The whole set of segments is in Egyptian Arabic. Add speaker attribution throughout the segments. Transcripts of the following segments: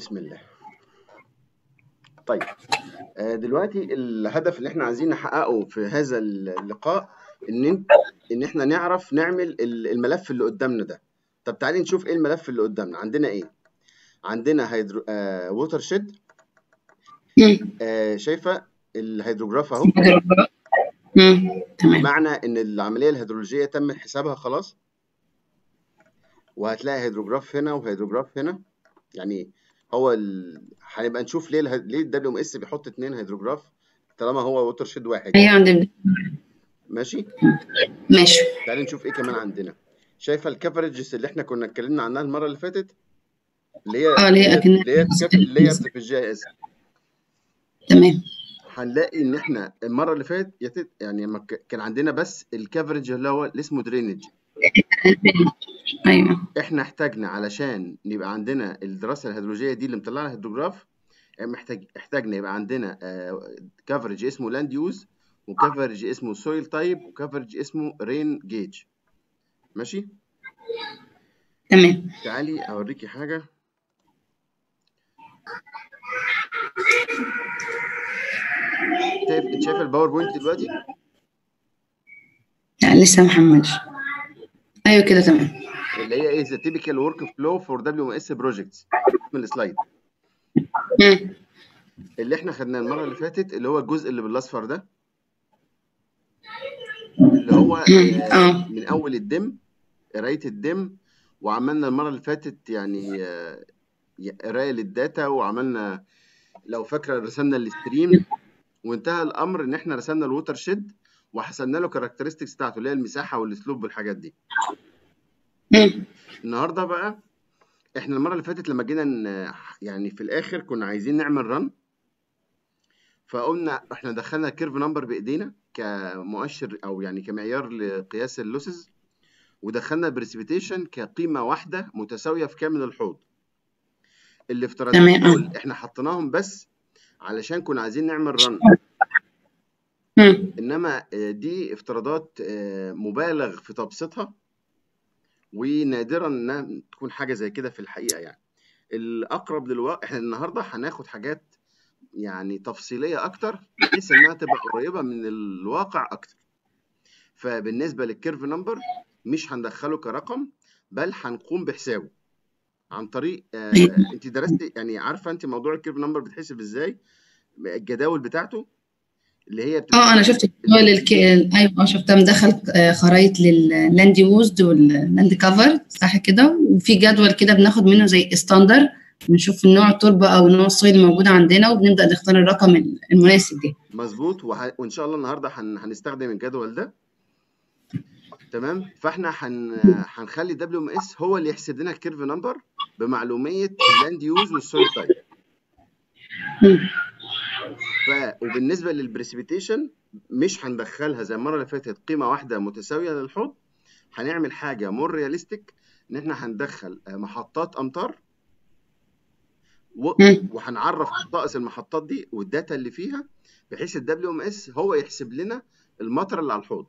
Speaker 1: بسم الله طيب آه، دلوقتي الهدف اللي احنا عايزين نحققه في هذا اللقاء ان انت ان احنا نعرف نعمل ال- الملف اللي قدامنا ده طب تعالي نشوف ايه الملف اللي قدامنا عندنا ايه عندنا هيدرو... آه... ووتر شيد
Speaker 2: مم.
Speaker 1: آه... شايفه الهيدروجراف اهو
Speaker 2: مم. تمام
Speaker 1: معنى ان العمليه الهيدرولوجيه تم حسابها خلاص وهتلاقي هيدروجراف هنا وهيدروجراف هنا يعني هو ال... هنبقى نشوف ليه اله... ليه الدبليو ام اس بيحط اتنين هيدروجراف طالما هو ووتر شيد واحد
Speaker 2: هي عند
Speaker 1: ماشي
Speaker 2: ماشي
Speaker 1: تعالي نشوف ايه كمان عندنا شايفه الكفرجز اللي احنا كنا اتكلمنا عنها المره اللي فاتت اللي هي
Speaker 2: اه اللي هي اكنها
Speaker 1: اللي هي الكف- اللي هي في الجي اس
Speaker 2: تمام
Speaker 1: هنلاقي ان احنا المره اللي فاتت يتت يعني لما ك- كان عندنا بس الكفرج اللي هو اللي اسمه درينج
Speaker 2: ايوه
Speaker 1: احنا احتاجنا علشان يبقى عندنا الدراسه الهيدرولوجيه دي اللي مطلعها الهيدروجراف محتاج احتاجنا يبقى عندنا كفرج اسمه لاند يوز وكفرج اسمه سويل تايب وكفرج اسمه رين جيج ماشي
Speaker 2: تمام
Speaker 1: تعالي اوريكي حاجه شايف انت شايف الباوربوينت دلوقتي
Speaker 2: لا لسه ما حملش ايوه كده تمام
Speaker 1: اللي هي ايه ذا تيبيكال ورك فلو فور دبليو ام اس بروجكتس من السلايد
Speaker 2: مم.
Speaker 1: اللي احنا خدناه المره اللي فاتت اللي هو الجزء اللي بالاصفر ده اللي هو
Speaker 2: مم.
Speaker 1: آه،
Speaker 2: اه
Speaker 1: من اول الدم قرايه الدم وعملنا المره اللي فاتت يعني آه، قرايه للداتا وعملنا لو فاكره رسمنا الستريم وانتهى الامر ان احنا رسمنا الووتر شيد وحسبنا له كاركترستكس بتاعته اللي هي المساحه والاسلوب والحاجات دي
Speaker 2: مم.
Speaker 1: النهارده بقى احنا المره اللي فاتت لما جينا ن- يعني في الاخر كنا عايزين نعمل رن فقلنا احنا دخلنا الكيرف نمبر بايدينا كمؤشر او يعني كمعيار لقياس اللوسز ودخلنا البريسبيتيشن كقيمه واحده متساويه في كامل الحوض الافتراضات
Speaker 2: تمام
Speaker 1: دول
Speaker 2: اه
Speaker 1: احنا حطيناهم بس علشان كنا عايزين نعمل رن
Speaker 2: مم.
Speaker 1: انما آه، دي افتراضات آه، مبالغ في تبسيطها ونادرا انها تكون حاجه زي كده في الحقيقه يعني الاقرب للواقع احنا النهارده هناخد حاجات يعني تفصيليه اكتر بحيث انها تبقى قريبه من الواقع اكتر فبالنسبه للكيرف نمبر مش هندخله كرقم بل هنقوم بحسابه عن طريق آه
Speaker 2: أيوة.
Speaker 1: انت درستي يعني عارفه انت موضوع الكيرف نمبر بتحسب ازاي الجداول بتاعته اللي هي
Speaker 2: اه
Speaker 1: بتبقى
Speaker 2: انا شفت الجدول الك... ايوه اه شفتها مدخل آه، خرايط لللاند يوزد واللاند كفر صح كده وفي جدول كده بناخد منه زي ستاندر بنشوف نوع التربه او نوع السويل الموجود عندنا وبنبدا نختار الرقم المناسب ده
Speaker 1: مظبوط وه... وان شاء الله النهارده هن... هنستخدم الجدول ده تمام فاحنا هن... هنخلي دبليو ام اس هو اللي يحسب لنا الكيرف نمبر بمعلوميه اللاند يوز والسويل تايب
Speaker 2: مم.
Speaker 1: ف... وبالنسبه للبريسبيتيشن مش هندخلها زي المره اللي فاتت قيمه واحده متساويه للحوض هنعمل حاجه مور رياليستيك ان احنا هندخل آه، محطات امطار و...
Speaker 2: مم.
Speaker 1: وهنعرف خصائص المحطات دي والداتا اللي فيها بحيث الدبليو ام اس هو يحسب لنا المطر اللي على الحوض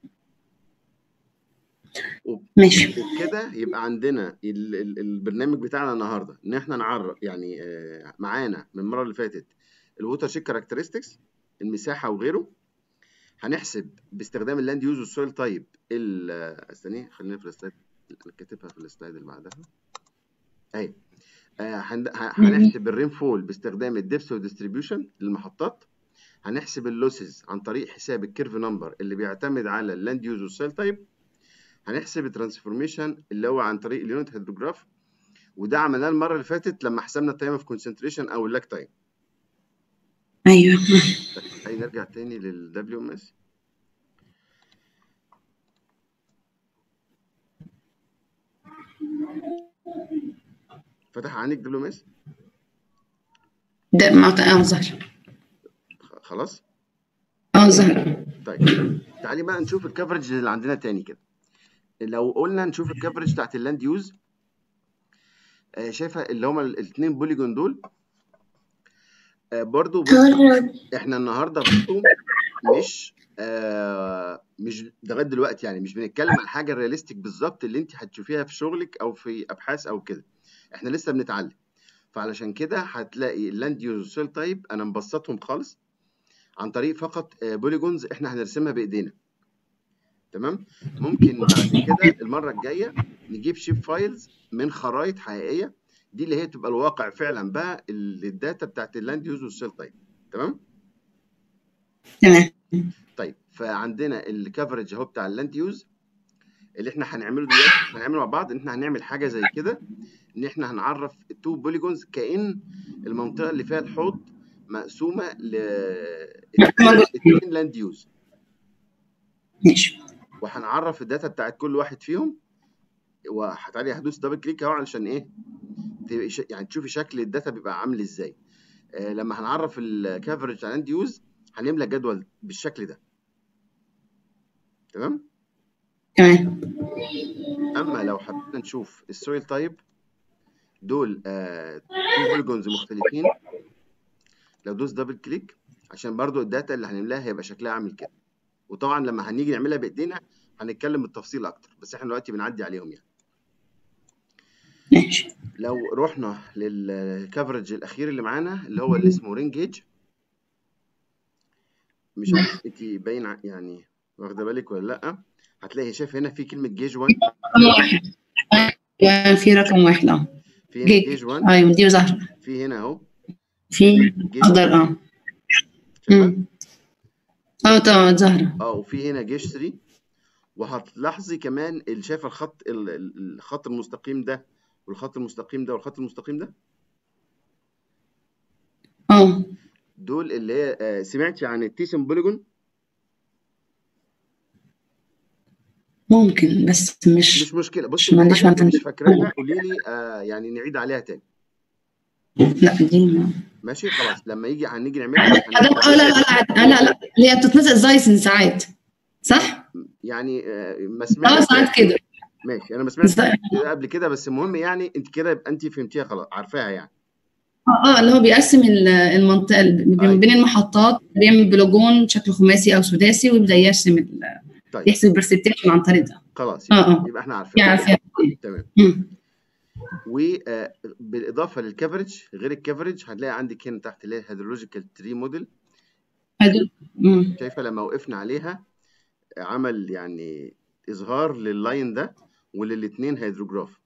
Speaker 1: وب-
Speaker 2: ماشي
Speaker 1: وبكده يبقى عندنا ال... ال... البرنامج بتاعنا النهارده ان احنا نعرف يعني آه، معانا من المره اللي فاتت الووتر شيك كاركترستكس المساحه وغيره هنحسب باستخدام اللاند يوز والسويل تايب ال استني خلينا في السلايد انا كاتبها في السلايد اللي بعدها اهي آه، هن- ه- هنحسب الرين فول باستخدام الدبس والديستريبيوشن للمحطات هنحسب اللوسز عن طريق حساب الكيرف نمبر اللي بيعتمد على اللاند يوز والسيل تايب هنحسب الترانسفورميشن اللي هو عن طريق اليونت هيدروجراف وده عملناه المره اللي فاتت لما حسبنا التايم اوف كونسنتريشن او اللاك تايم
Speaker 2: ايوه
Speaker 1: هاي نرجع تاني للدبليو ام اس فتح عندك دبليو ام اس
Speaker 2: ده مع اه ظهر
Speaker 1: خلاص
Speaker 2: اه ظهر
Speaker 1: طيب تعالي بقى نشوف الكفرج اللي عندنا تاني كده لو قلنا نشوف الكفرج بتاعت اللاند يوز آه، شايفه اللي هما الاثنين بوليجون دول آه، برضو بص احنا النهارده برضو مش آه مش لغايه دلوقتي يعني مش بنتكلم عن حاجه رياليستيك بالظبط اللي انت هتشوفيها في شغلك او في ابحاث او كده احنا لسه بنتعلم فعلشان كده هتلاقي اللاند يوز سيل تايب انا مبسطهم خالص عن طريق فقط بوليجونز احنا هنرسمها بايدينا تمام ممكن بعد كده المره الجايه نجيب شيب فايلز من خرائط حقيقيه دي اللي هي تبقى الواقع فعلا بقى الداتا بتاعت اللاند يوز والسيل تايب تمام
Speaker 2: تمام
Speaker 1: طيب فعندنا الكفرج اهو بتاع اللاند يوز اللي احنا هنعمله دلوقتي هنعمله مع بعض ان احنا هنعمل حاجه زي كده ان احنا هنعرف التو بوليجونز كأن المنطقه اللي فيها الحوض مقسومه ل اتنين لاند يوز
Speaker 2: ماشي
Speaker 1: وهنعرف الداتا بتاعت كل واحد فيهم وهتعالي هدوس دبل كليك اهو علشان ايه تبقي ش- يعني تشوفي شكل الداتا بيبقى عامل ازاي آه لما هنعرف الكفرج بتاع الاند يوز هنملى جدول بالشكل ده تمام
Speaker 2: تمام
Speaker 1: اما لو حبينا نشوف السويل تايب دول آه تو بوليجونز مختلفين لو دوس دبل كليك عشان برضو الداتا اللي هنملاها هيبقى شكلها عامل كده وطبعا لما هنيجي نعملها بايدينا هنتكلم بالتفصيل اكتر بس احنا دلوقتي بنعدي عليهم يعني
Speaker 2: ماشي
Speaker 1: لو رحنا للكفرج الاخير اللي معانا اللي هو اللي اسمه رين جيج مش عارف انت باين ع- يعني واخده بالك ولا لا هتلاقي شايف هنا في كلمه جيج 1
Speaker 2: رقم واحد أيوة، في رقم واحد اه
Speaker 1: في هنا
Speaker 2: جيج
Speaker 1: جيج 1
Speaker 2: ايوه دي وزهرة
Speaker 1: في هنا اهو
Speaker 2: في
Speaker 1: جيج
Speaker 2: اخضر اه
Speaker 1: شايفة؟
Speaker 2: أمم. اه طبعا زهرة
Speaker 1: اه وفي هنا جيش 3 وهتلاحظي كمان اللي شايفه الخط ال- ال- الخط المستقيم ده والخط المستقيم ده والخط المستقيم ده
Speaker 2: اه
Speaker 1: دول اللي هي آه، سمعتي عن التيسن بوليجون
Speaker 2: ممكن بس مش
Speaker 1: مش مشكله
Speaker 2: مش
Speaker 1: بصي
Speaker 2: ما عنديش
Speaker 1: الحاجه اللي
Speaker 2: معلومة
Speaker 1: مش فاكراها قولي لي آه يعني نعيد عليها تاني
Speaker 2: لا دي ما-
Speaker 1: ماشي خلاص لما يجي هنيجي نعملها
Speaker 2: حضرتك اه لا
Speaker 1: هنبدأ
Speaker 2: لا لا لا اللي هي بتتنطق زايسن ساعات صح؟
Speaker 1: يعني آه، ما
Speaker 2: اه
Speaker 1: سمعتش
Speaker 2: ساعات كده
Speaker 1: ماشي انا ما سمعتش
Speaker 2: زي-
Speaker 1: كده قبل كده بس المهم يعني انت كده يبقى انت فهمتيها خلاص عارفاها يعني
Speaker 2: اه اه اللي هو بيقسم ال- المنطقة ال-
Speaker 1: أيوة.
Speaker 2: بين المحطات بيعمل بلوجون شكل خماسي أو سداسي ويبدأ يرسم ال-
Speaker 1: طيب
Speaker 2: يحسب البرسبتيشن عن طريق ده
Speaker 1: خلاص
Speaker 2: اه
Speaker 1: يبقى,
Speaker 2: اه
Speaker 1: يبقى احنا
Speaker 2: في
Speaker 1: عارفينها
Speaker 2: عارفة
Speaker 1: تمام
Speaker 2: مم.
Speaker 1: وبالاضافه للكفرج غير الكفرج هتلاقي عندك هنا تحت اللي هي الهيدرولوجيكال تري موديل
Speaker 2: هدول مم.
Speaker 1: شايفه لما وقفنا عليها عمل يعني اظهار لللاين ده وللاثنين هيدروجراف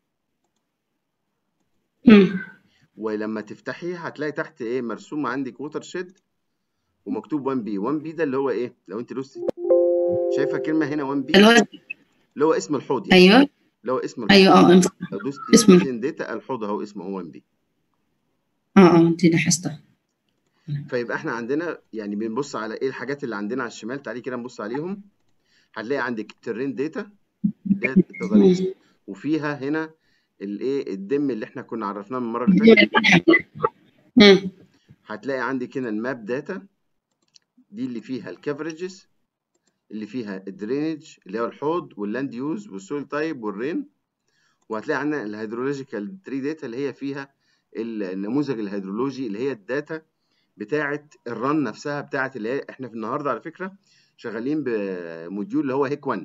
Speaker 2: مم.
Speaker 1: ولما تفتحيه هتلاقي تحت ايه مرسوم عندك ووتر شيد ومكتوب 1 بي 1 بي ده اللي هو ايه لو انت دوست شايفه كلمه هنا 1 بي
Speaker 2: اللي هو
Speaker 1: اللي هو اسم الحوض يعني
Speaker 2: ايوه
Speaker 1: اللي هو اسم الحوض
Speaker 2: ايوه اه
Speaker 1: لو دوست
Speaker 2: اسم
Speaker 1: سيزن داتا الحوض اهو اسمه 1 بي
Speaker 2: اه اه دي لاحظتها
Speaker 1: فيبقى احنا عندنا يعني بنبص على ايه الحاجات اللي عندنا على الشمال تعالي كده نبص عليهم هنلاقي عندك الترين داتا اللي هي التضاريس وفيها هنا الايه الدم اللي احنا كنا عرفناه من المره اللي فاتت
Speaker 2: مم.
Speaker 1: هتلاقي عندك هنا الماب داتا دي اللي فيها الكفرجز اللي فيها الدرينج اللي هو الحوض واللاند يوز والسويل تايب والرين وهتلاقي عندنا الهيدرولوجيكال تري داتا اللي هي فيها النموذج الهيدرولوجي اللي هي الداتا بتاعه الرن نفسها بتاعه اللي هي احنا في النهارده على فكره شغالين بموديول اللي هو هيك 1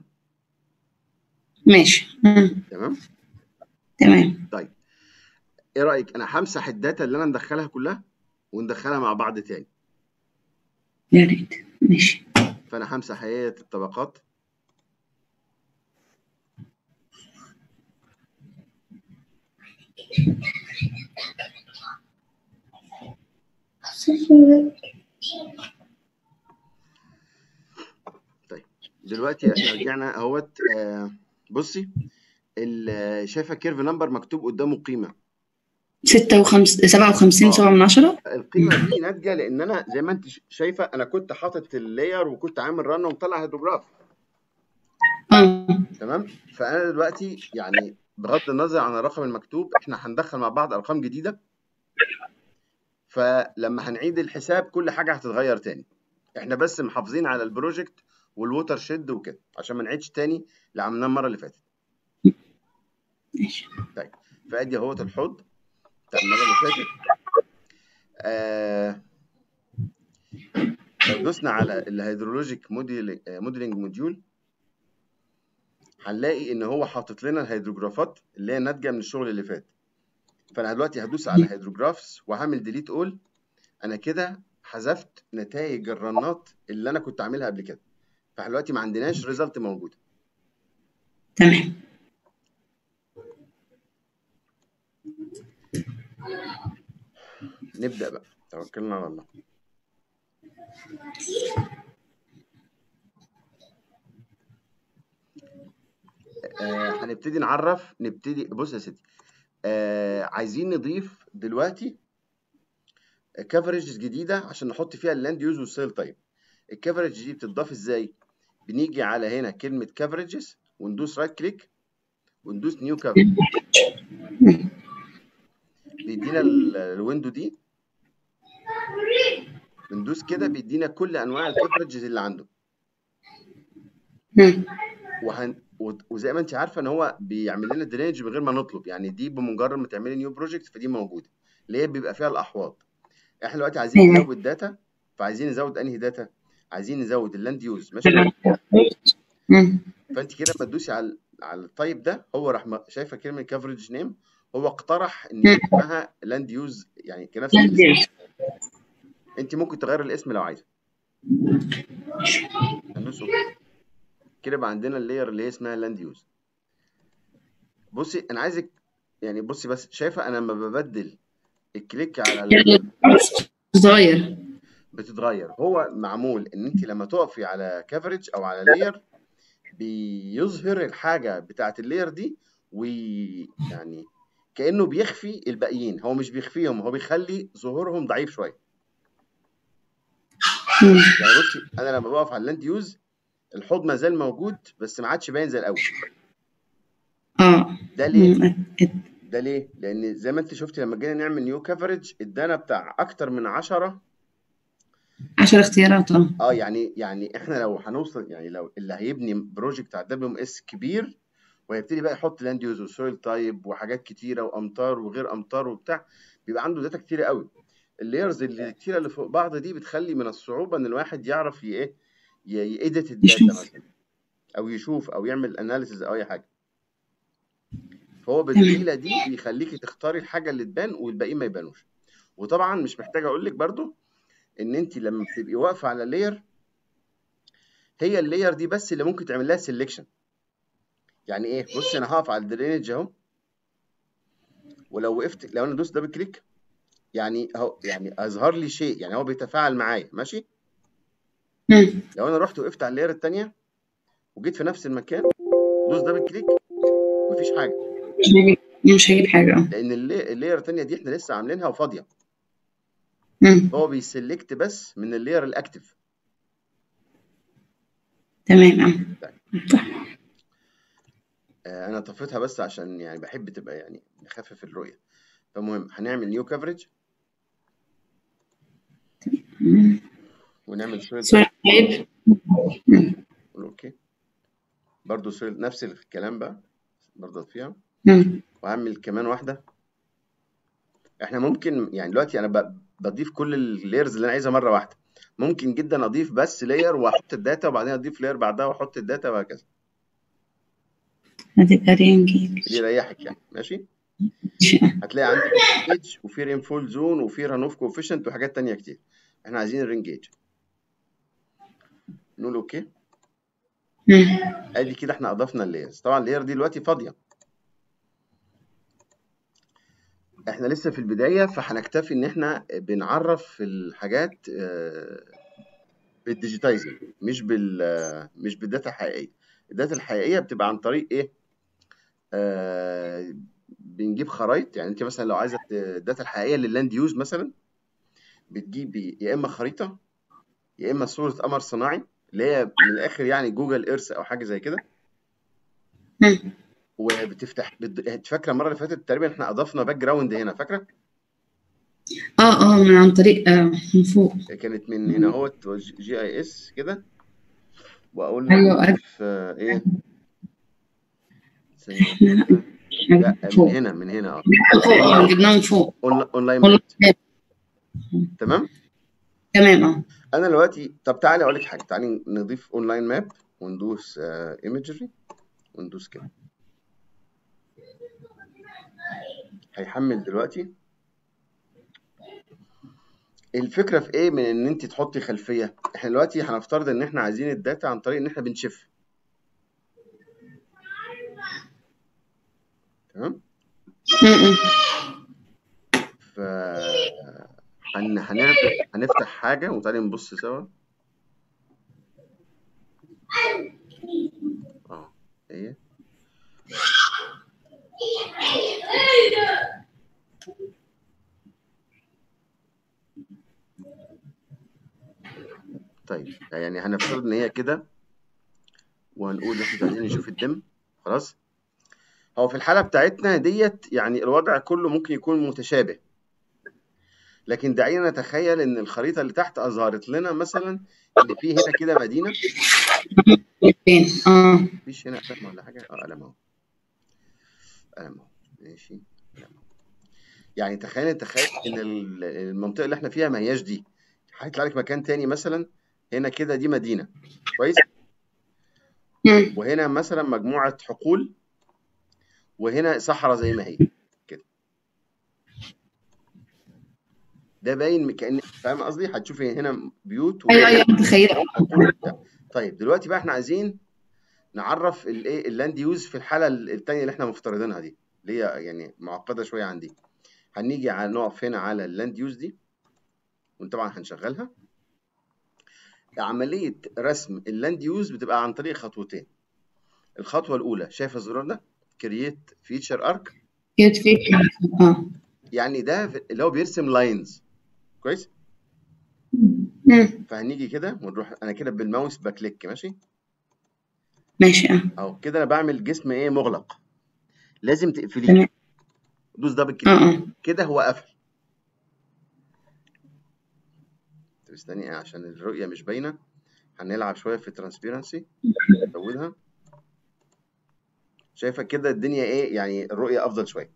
Speaker 2: ماشي مم.
Speaker 1: تمام
Speaker 2: تمام
Speaker 1: طيب ايه رايك انا همسح الداتا اللي انا مدخلها كلها وندخلها مع بعض تاني
Speaker 2: يا ريت ماشي
Speaker 1: فانا همسح هيئه الطبقات طيب دلوقتي احنا رجعنا اهوت آه بصي ال- شايفه كيرف نمبر مكتوب قدامه قيمه
Speaker 2: ستة وخمس سبعة وخمسين
Speaker 1: اه
Speaker 2: سبعة من عشرة
Speaker 1: القيمه دي ناتجه لان انا زي ما انت ش- شايفه انا كنت حاطط اللاير وكنت عامل رن ومطلع هيدروجراف
Speaker 2: اه
Speaker 1: تمام فانا دلوقتي يعني بغض النظر عن الرقم المكتوب احنا هندخل مع بعض ارقام جديده فلما هنعيد الحساب كل حاجه هتتغير تاني احنا بس محافظين على البروجكت والووتر شيد وكده عشان ما نعيدش تاني اللي عملناه المره اللي فاتت
Speaker 2: ماشي
Speaker 1: طيب فادي اهوت الحوض بتاع المره اللي فاتت آه لو دوسنا على الهيدرولوجيك موديل موديلنج موديول هنلاقي ان هو حاطط لنا الهيدروجرافات اللي هي ناتجه من الشغل اللي فات فانا دلوقتي هدوس على هيدروجرافز وهعمل ديليت اول انا كده حذفت نتائج الرنات اللي انا كنت عاملها قبل كده فاحنا دلوقتي ما عندناش ريزلت موجوده
Speaker 2: تمام
Speaker 1: نبدا بقى توكلنا على الله آه هنبتدي نعرف نبتدي بص يا ستي آه عايزين نضيف دلوقتي كفرج جديده عشان نحط فيها اللاند يوز والسيل تايب الكفرج دي بتضاف ازاي بنيجي على هنا كلمه كفرجز وندوس رايت كليك وندوس نيو كفرج بيدينا ال- الويندو دي بندوس كده بيدينا كل انواع الكفرجز اللي عنده
Speaker 2: مم.
Speaker 1: وهن و- وزي ما انت عارفه ان هو بيعمل لنا درينج من غير ما نطلب يعني دي بمجرد ما تعملي نيو بروجكت فدي موجوده اللي هي بيبقى فيها الاحواض احنا دلوقتي عايزين
Speaker 2: أيوة.
Speaker 1: نزود داتا فعايزين نزود انهي داتا عايزين نزود اللاند يوز ماشي
Speaker 2: مم.
Speaker 1: فانت كده لما تدوسي على على التايب ده هو راح م- شايفه كلمه كفرج نيم هو اقترح ان
Speaker 2: مم.
Speaker 1: اسمها لاند يوز يعني كنفس
Speaker 2: لاند
Speaker 1: الاسم
Speaker 2: يوز.
Speaker 1: انت ممكن تغير الاسم لو عايزه هندوس اوكي كده بقى عندنا اللاير اللي هي اسمها لاند يوز بصي انا عايزك يعني بصي بس شايفه انا لما ببدل الكليك على ال...
Speaker 2: يعني صغير
Speaker 1: بتتغير هو معمول ان انت لما تقفي على كفرج او على لاير بيظهر الحاجه بتاعت اللاير دي ويعني كانه بيخفي الباقيين هو مش بيخفيهم هو بيخلي ظهورهم ضعيف شويه
Speaker 2: مم.
Speaker 1: يعني بصي انا لما بقف على اللاند يوز الحوض ما زال موجود بس ما عادش باين زي الاول
Speaker 2: اه
Speaker 1: ده ليه
Speaker 2: مم.
Speaker 1: ده ليه لان زي ما انت شفتي لما جينا نعمل نيو كفرج ادانا بتاع اكتر من 10
Speaker 2: عشر اختيارات اه
Speaker 1: اه يعني يعني احنا لو هنوصل يعني لو اللي هيبني بروجكت على دبليو ام اس كبير وهيبتدي بقى يحط لاند يوز وسويل تايب وحاجات كتيره وامطار وغير امطار وبتاع بيبقى عنده داتا كتيره قوي اللايرز اللي كتيره اللي فوق بعض دي بتخلي من الصعوبه ان الواحد يعرف ي- ايه يأديت الداتا
Speaker 2: يشوف
Speaker 1: مثلا او يشوف او يعمل اناليسيز او اي حاجه فهو
Speaker 2: تمام
Speaker 1: بالحيله دي بيخليكي تختاري الحاجه اللي تبان والباقيين ما يبانوش وطبعا مش محتاج اقول لك برضو ان انت لما بتبقي واقفه على لاير هي اللاير دي بس اللي ممكن تعمل لها سيلكشن يعني ايه بص انا هقف على الدرينج اهو ولو وقفت لو انا دوست دبل كليك يعني اهو يعني اظهر لي شيء يعني هو بيتفاعل معايا ماشي
Speaker 2: مم.
Speaker 1: لو انا رحت وقفت على اللاير الثانيه وجيت في نفس المكان دوس دبل كليك مفيش حاجه
Speaker 2: مش هيجيب مش هيجيب حاجة اه
Speaker 1: لان اللي- اللاير الثانيه دي احنا لسه عاملينها وفاضيه
Speaker 2: مم.
Speaker 1: هو بيسلكت بس من اللاير الاكتف
Speaker 2: تمام اه
Speaker 1: طيب
Speaker 2: صح
Speaker 1: آه، انا طفيتها بس عشان يعني بحب تبقى يعني نخفف الرؤيه فمهم هنعمل نيو كفرج
Speaker 2: مم.
Speaker 1: ونعمل سويل
Speaker 2: سؤال
Speaker 1: تايب
Speaker 2: طيب مم.
Speaker 1: نقول اوكي برضو سويل نفس الكلام بقى برضو فيها
Speaker 2: مم.
Speaker 1: وهعمل كمان واحده احنا ممكن يعني دلوقتي انا ب- بضيف كل اللايرز اللي انا عايزها مره واحده ممكن جدا اضيف بس لاير واحط الداتا وبعدين اضيف لاير بعدها واحط الداتا وهكذا
Speaker 2: هتبقى رينج
Speaker 1: اللي يريحك يعني ماشي هتلاقي عندك رينجيج وفي رينفول زون وفي رانوف كوفيشنت وحاجات تانية كتير احنا عايزين الرينجيج نقول اوكي
Speaker 2: مم.
Speaker 1: ادي كده احنا اضفنا اللايرز طبعا اللاير دي دلوقتي فاضيه احنا لسه في البدايه فهنكتفي ان احنا بنعرف الحاجات آه، بالديجيتايزنج مش بال آه، مش بالداتا الحقيقيه الداتا الحقيقيه بتبقى عن طريق ايه آه بنجيب خرايط يعني انت مثلا لو عايزه ت- الداتا الحقيقيه لللاند يوز مثلا بتجيبي يا اما خريطه يا اما صوره قمر صناعي اللي هي من الاخر يعني جوجل ايرث او حاجه زي كده
Speaker 2: مم.
Speaker 1: وبتفتح بت- انت فاكره المره اللي فاتت تقريبا احنا اضفنا باك جراوند هنا فاكره
Speaker 2: اه اه من عن طريق آه من فوق
Speaker 1: كانت من هنا اهوت جي اي اس كده واقول لك
Speaker 2: ايوه أيوة.
Speaker 1: نضيف آه، ايه ثانية
Speaker 2: لا
Speaker 1: كده. لا
Speaker 2: من
Speaker 1: من
Speaker 2: فوق
Speaker 1: هنا من هنا اه
Speaker 2: من فوق اه جبناه من فوق
Speaker 1: أون- اونلاين
Speaker 2: والله
Speaker 1: ماب تمام
Speaker 2: تمام اه
Speaker 1: انا دلوقتي طب تعالي اقول لك حاجه تعالي نضيف اونلاين ماب وندوس ايمجري وندوس كده هيحمل دلوقتي الفكره في ايه من ان انت تحطي خلفيه احنا دلوقتي هنفترض ان احنا عايزين الداتا عن طريق ان احنا بنشف تمام
Speaker 2: م- م.
Speaker 1: ف هن... هنعمل هنفتح حاجه وتعالي نبص سوا اه ايه طيب يعني هنفترض ان هي كده وهنقول احنا مش عايزين نشوف الدم خلاص هو في الحالة بتاعتنا ديت يعني الوضع كله ممكن يكون متشابه لكن دعينا نتخيل ان الخريطة اللي تحت اظهرت لنا مثلا ان في هنا كده مدينة
Speaker 2: فين اه
Speaker 1: مفيش هنا قلم ولا حاجة اه قلم اهو قلم اهو ماشي قلم اهو يعني تخيل تخيل ان ال- المنطقة اللي احنا فيها ما هياش دي هيطلع لك مكان تاني مثلا هنا كده دي مدينة كويس
Speaker 2: م.
Speaker 1: وهنا مثلا مجموعة حقول وهنا صحراء زي ما هي كده ده باين كأن فاهم قصدي هتشوفي هنا بيوت
Speaker 2: ايوه
Speaker 1: وهنا
Speaker 2: ايوه متخيله
Speaker 1: حقول وبتاع طيب دلوقتي بقى احنا عايزين نعرف الايه اللاند يوز في الحالة التانية اللي احنا مفترضينها دي اللي هي يعني معقدة شوية عندي هنيجي على نقف هنا على اللاند يوز دي وطبعا هنشغلها عملية رسم اللاند يوز بتبقى عن طريق خطوتين الخطوة الأولى شايف الزرار ده كرييت فيتشر ارك
Speaker 2: كيوت فيك اه
Speaker 1: يعني ده في- اللي هو بيرسم لاينز كويس
Speaker 2: م.
Speaker 1: فهنيجي كده ونروح انا كده بالماوس بكليك ماشي
Speaker 2: ماشي اه
Speaker 1: اهو كده انا بعمل جسم ايه مغلق لازم تقفليه
Speaker 2: تمام
Speaker 1: دوس دبل
Speaker 2: اه
Speaker 1: كليك
Speaker 2: اه
Speaker 1: كده هو قفل طب استني إيه عشان الرؤية مش باينة هنلعب شوية في ترانسبيرنسي نزودها شايفة كده الدنيا ايه يعني الرؤية افضل شوية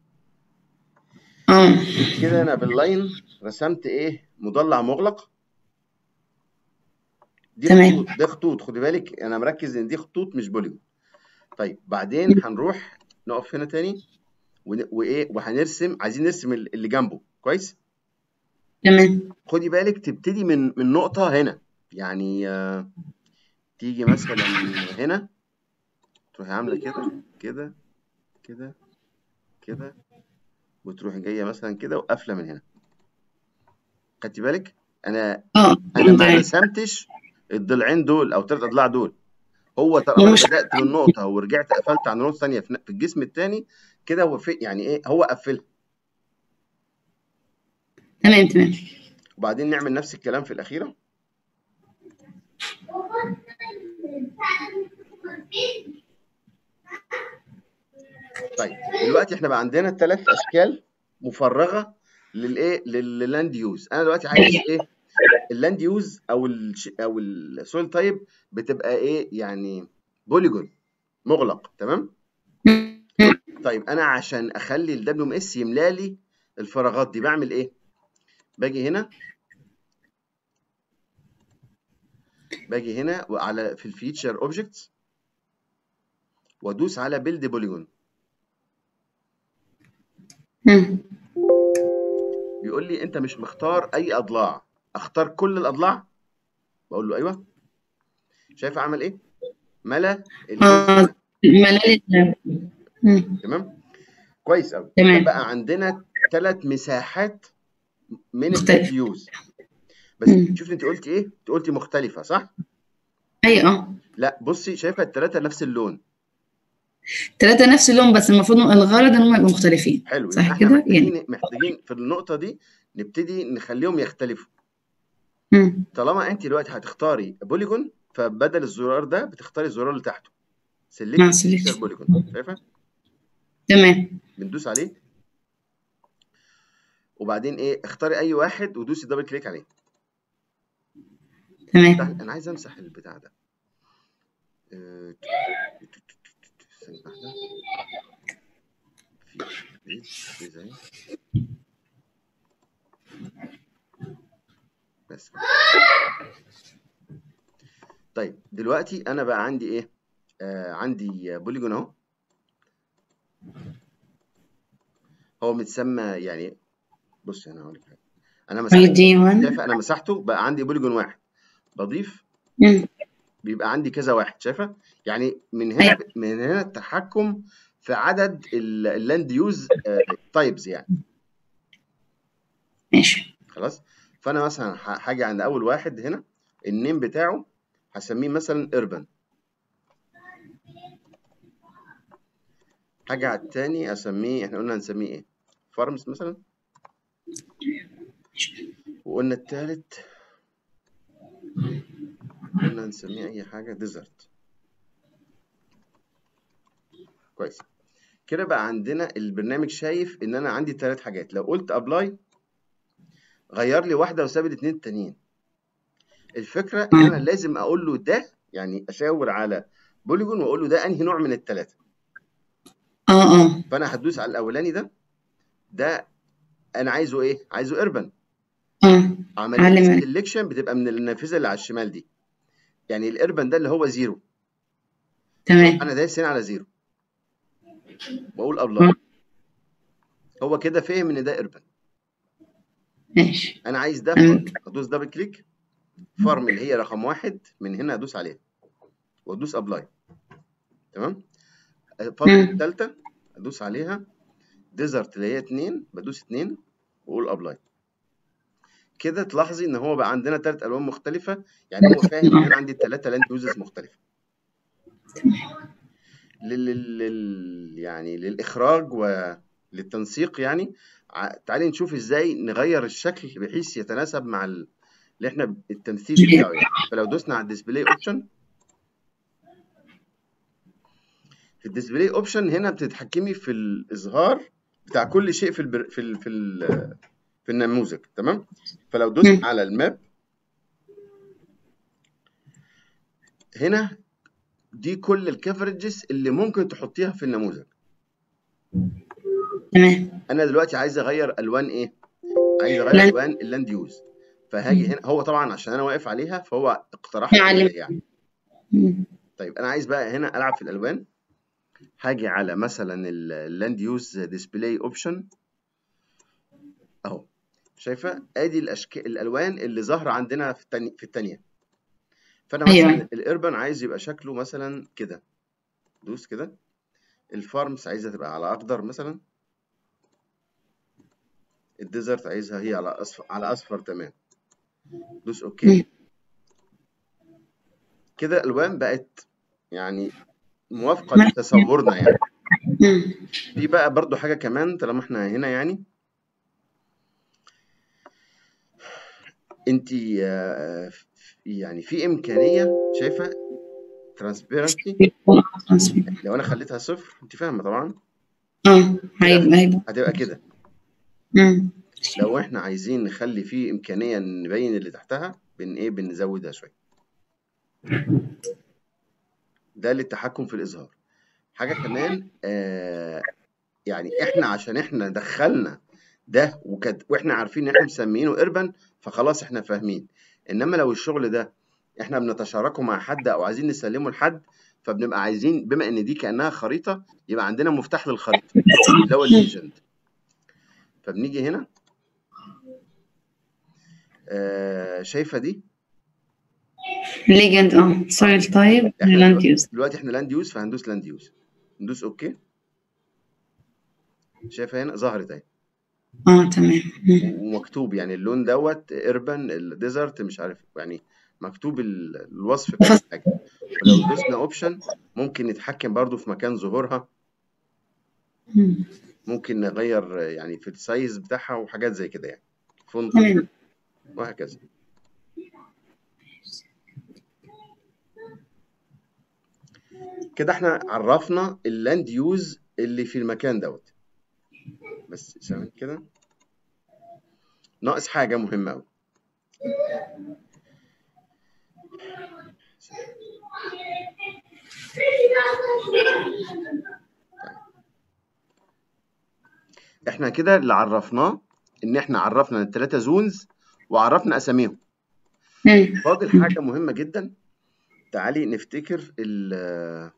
Speaker 2: اه
Speaker 1: كده انا باللاين رسمت ايه مضلع مغلق دي
Speaker 2: تمام
Speaker 1: خطوط دي خطوط خدي بالك انا مركز ان دي خطوط مش بوليجون طيب بعدين هنروح نقف هنا تاني ون- وايه وهنرسم عايزين نرسم ال- اللي جنبه كويس
Speaker 2: تمام
Speaker 1: خدي بالك تبتدي من من نقطة هنا يعني آه، تيجي مثلا هنا تروحي عاملة كده كده كده كده وتروحي جاية مثلا كده وقافلة من هنا خدتي بالك انا
Speaker 2: اه
Speaker 1: انا ما
Speaker 2: تمام
Speaker 1: رسمتش الضلعين دول او ثلاث اضلاع دول هو طالما انا
Speaker 2: ومش
Speaker 1: بدأت من نقطة ورجعت قفلت عند نقطة ثانية في في الجسم الثاني كده هو في يعني ايه هو قفلها
Speaker 2: تمام تمام
Speaker 1: وبعدين نعمل نفس الكلام في الأخيرة طيب دلوقتي احنا بقى عندنا ثلاث اشكال مفرغه للايه لللاند يوز انا دلوقتي عايز ايه اللاند يوز او ال او السويل تايب بتبقى ايه يعني بوليجون مغلق تمام
Speaker 2: م.
Speaker 1: طيب انا عشان اخلي الدبليو ام اس يملى لي الفراغات دي بعمل ايه باجي هنا باجي هنا وعلى في الفيتشر اوبجكتس وادوس على بيلد بوليجون
Speaker 2: م.
Speaker 1: بيقول لي انت مش مختار اي اضلاع اختار كل الاضلاع بقول له ايوه شايف عمل ايه ملا الجزء
Speaker 2: اه
Speaker 1: ده
Speaker 2: ملل م.
Speaker 1: تمام كويس قوي كده
Speaker 2: تمام
Speaker 1: بقى عندنا ثلاث مساحات من اللاند
Speaker 2: مختلف
Speaker 1: يوز بس
Speaker 2: م.
Speaker 1: شوف انت قلت ايه انت قلتي مختلفه صح
Speaker 2: اي اه
Speaker 1: لا بصي شايفه الثلاثه نفس اللون
Speaker 2: ثلاثة نفس اللون بس المفروض الغرض ان هم يبقوا مختلفين
Speaker 1: حلو يبقى
Speaker 2: صح
Speaker 1: احنا
Speaker 2: كده يعني
Speaker 1: محتاجين محتاجين في النقطه دي نبتدي نخليهم يختلفوا
Speaker 2: م.
Speaker 1: طالما انت دلوقتي هتختاري بوليجون فبدل الزرار ده بتختاري الزرار اللي تحته
Speaker 2: مع
Speaker 1: سيلكت فيتشر
Speaker 2: سيلكشن
Speaker 1: بوليجون شايفه
Speaker 2: تمام
Speaker 1: بندوس عليه وبعدين ايه اختاري اي واحد ودوسي دبل كليك عليه
Speaker 2: تمام
Speaker 1: افتح انا عايز امسح البتاع ده آه، ثانية واحدة في بيز بيز اهي بس كده. طيب دلوقتي انا بقى عندي ايه آه عندي بوليجون اهو هو متسمى يعني بص هنا هقول لك حاجه انا مسحت
Speaker 2: اي دي 1
Speaker 1: شايفه انا مسحته بقى عندي بوليجون واحد بضيف
Speaker 2: مم.
Speaker 1: بيبقى عندي كذا واحد شايفه يعني من هنا
Speaker 2: ايوه
Speaker 1: من هنا التحكم في عدد اللاند يوز تايبز يعني
Speaker 2: ماشي
Speaker 1: خلاص فانا مثلا ه- هاجي عند اول واحد هنا النيم بتاعه هسميه مثلا اربن هاجي على التاني اسميه احنا قلنا هنسميه ايه فارمز مثلا وقلنا التالت قلنا هنسميه اي حاجه ديزرت كويس كده بقى عندنا البرنامج شايف ان انا عندي ثلاث حاجات لو قلت ابلاي غير لي واحده وساب الاثنين التانيين الفكره ان انا
Speaker 2: مم.
Speaker 1: لازم اقول له ده يعني اشاور على بوليجون واقول له ده انهي نوع من الثلاثه
Speaker 2: اه اه
Speaker 1: فانا هدوس على الاولاني ده ده انا عايزه ايه عايزه اربن
Speaker 2: اه
Speaker 1: عمليه
Speaker 2: علم
Speaker 1: السلكشن بتبقى من النافذه اللي على الشمال دي يعني الاربن ده اللي هو زيرو
Speaker 2: تمام
Speaker 1: انا دايس هنا على زيرو واقول ابلاي
Speaker 2: مم.
Speaker 1: هو كده فهم ان ده اربن
Speaker 2: ماشي
Speaker 1: انا عايز ده
Speaker 2: تمام
Speaker 1: فارم ادوس دبل كليك فارم اللي هي رقم واحد من هنا ادوس عليها وادوس ابلاي تمام فاضل
Speaker 2: مم.
Speaker 1: التالتة ادوس عليها ديزرت اللي هي اتنين بدوس اتنين واقول ابلاي كده تلاحظي ان هو بقى عندنا تلات الوان مختلفة يعني هو فاهم ان انا عندي التلاتة لاند يوزز مختلفة لل... لل... يعني للاخراج وللتنسيق يعني ع- تعالي نشوف ازاي نغير الشكل بحيث يتناسب مع ال... اللي احنا التمثيل بتاعه يعني فلو دوسنا على الديسبلاي اوبشن في الديسبلاي اوبشن هنا بتتحكمي في الاظهار بتاع كل شيء في البر... في ال... في ال... في النموذج تمام فلو دوست
Speaker 2: مم.
Speaker 1: على الماب هنا دي كل الكفرجز اللي ممكن تحطيها في النموذج
Speaker 2: تمام
Speaker 1: انا دلوقتي عايز اغير الوان ايه عايز اغير
Speaker 2: لن
Speaker 1: الوان اللاند يوز فهاجي هنا هو طبعا عشان انا واقف عليها فهو اقترح لي
Speaker 2: معلم
Speaker 1: كده يعني
Speaker 2: مم.
Speaker 1: طيب انا عايز بقى هنا العب في الالوان هاجي على مثلا اللاند يوز ديسبلاي اوبشن اهو شايفه ادي الاشكال الالوان اللي ظاهره عندنا في التاني في الثانيه فانا
Speaker 2: ايوه
Speaker 1: مثلا الاربن عايز يبقى شكله مثلا كده دوس كده الفارمز عايزها تبقى على اخضر مثلا الديزرت عايزها هي على اصفر على اصفر تمام دوس اوكي
Speaker 2: مم.
Speaker 1: كده الالوان بقت يعني موافقه
Speaker 2: ماشي.
Speaker 1: لتصورنا يعني
Speaker 2: مم.
Speaker 1: في بقى برضو حاجه كمان طالما احنا هنا يعني انت يعني في امكانيه شايفه ترانسبيرنسي لو انا خليتها صفر انت فاهمه طبعا
Speaker 2: اه هيبقى هيبقى
Speaker 1: هتبقى كده
Speaker 2: مم.
Speaker 1: لو احنا عايزين نخلي فيه امكانيه نبين اللي تحتها بن ايه بنزودها شويه ده للتحكم في الاظهار حاجه كمان آه يعني احنا عشان احنا دخلنا ده وكد واحنا عارفين ان احنا مسمينه اربن فخلاص احنا فاهمين انما لو الشغل ده احنا بنتشاركه مع حد او عايزين نسلمه لحد فبنبقى عايزين بما ان دي كانها خريطه يبقى عندنا مفتاح للخريطه اللي هو الليجند فبنيجي هنا آه شايفه دي
Speaker 2: ليجند اه سويل تايب
Speaker 1: احنا
Speaker 2: لاند
Speaker 1: دلوقتي,
Speaker 2: يوز
Speaker 1: دلوقتي احنا لاند يوز فهندوس لاند يوز ندوس اوكي شايفه هنا ظهرت اهي
Speaker 2: اه تمام مم.
Speaker 1: ومكتوب يعني اللون دوت اربن الديزرت مش عارف يعني مكتوب ال- الوصف بتاع
Speaker 2: فص-
Speaker 1: الحاجه ولو دوسنا اوبشن ممكن نتحكم برضو في مكان ظهورها
Speaker 2: مم.
Speaker 1: ممكن نغير يعني في السايز بتاعها وحاجات زي كده يعني فونت
Speaker 2: تمام
Speaker 1: وهكذا كده احنا عرفنا اللاند يوز اللي في المكان دوت بس ثواني كده ناقص حاجة مهمة أوي احنا كده اللي عرفناه ان احنا عرفنا الثلاثة زونز وعرفنا اساميهم
Speaker 2: مم.
Speaker 1: فاضل حاجة مهمة جدا تعالي نفتكر ال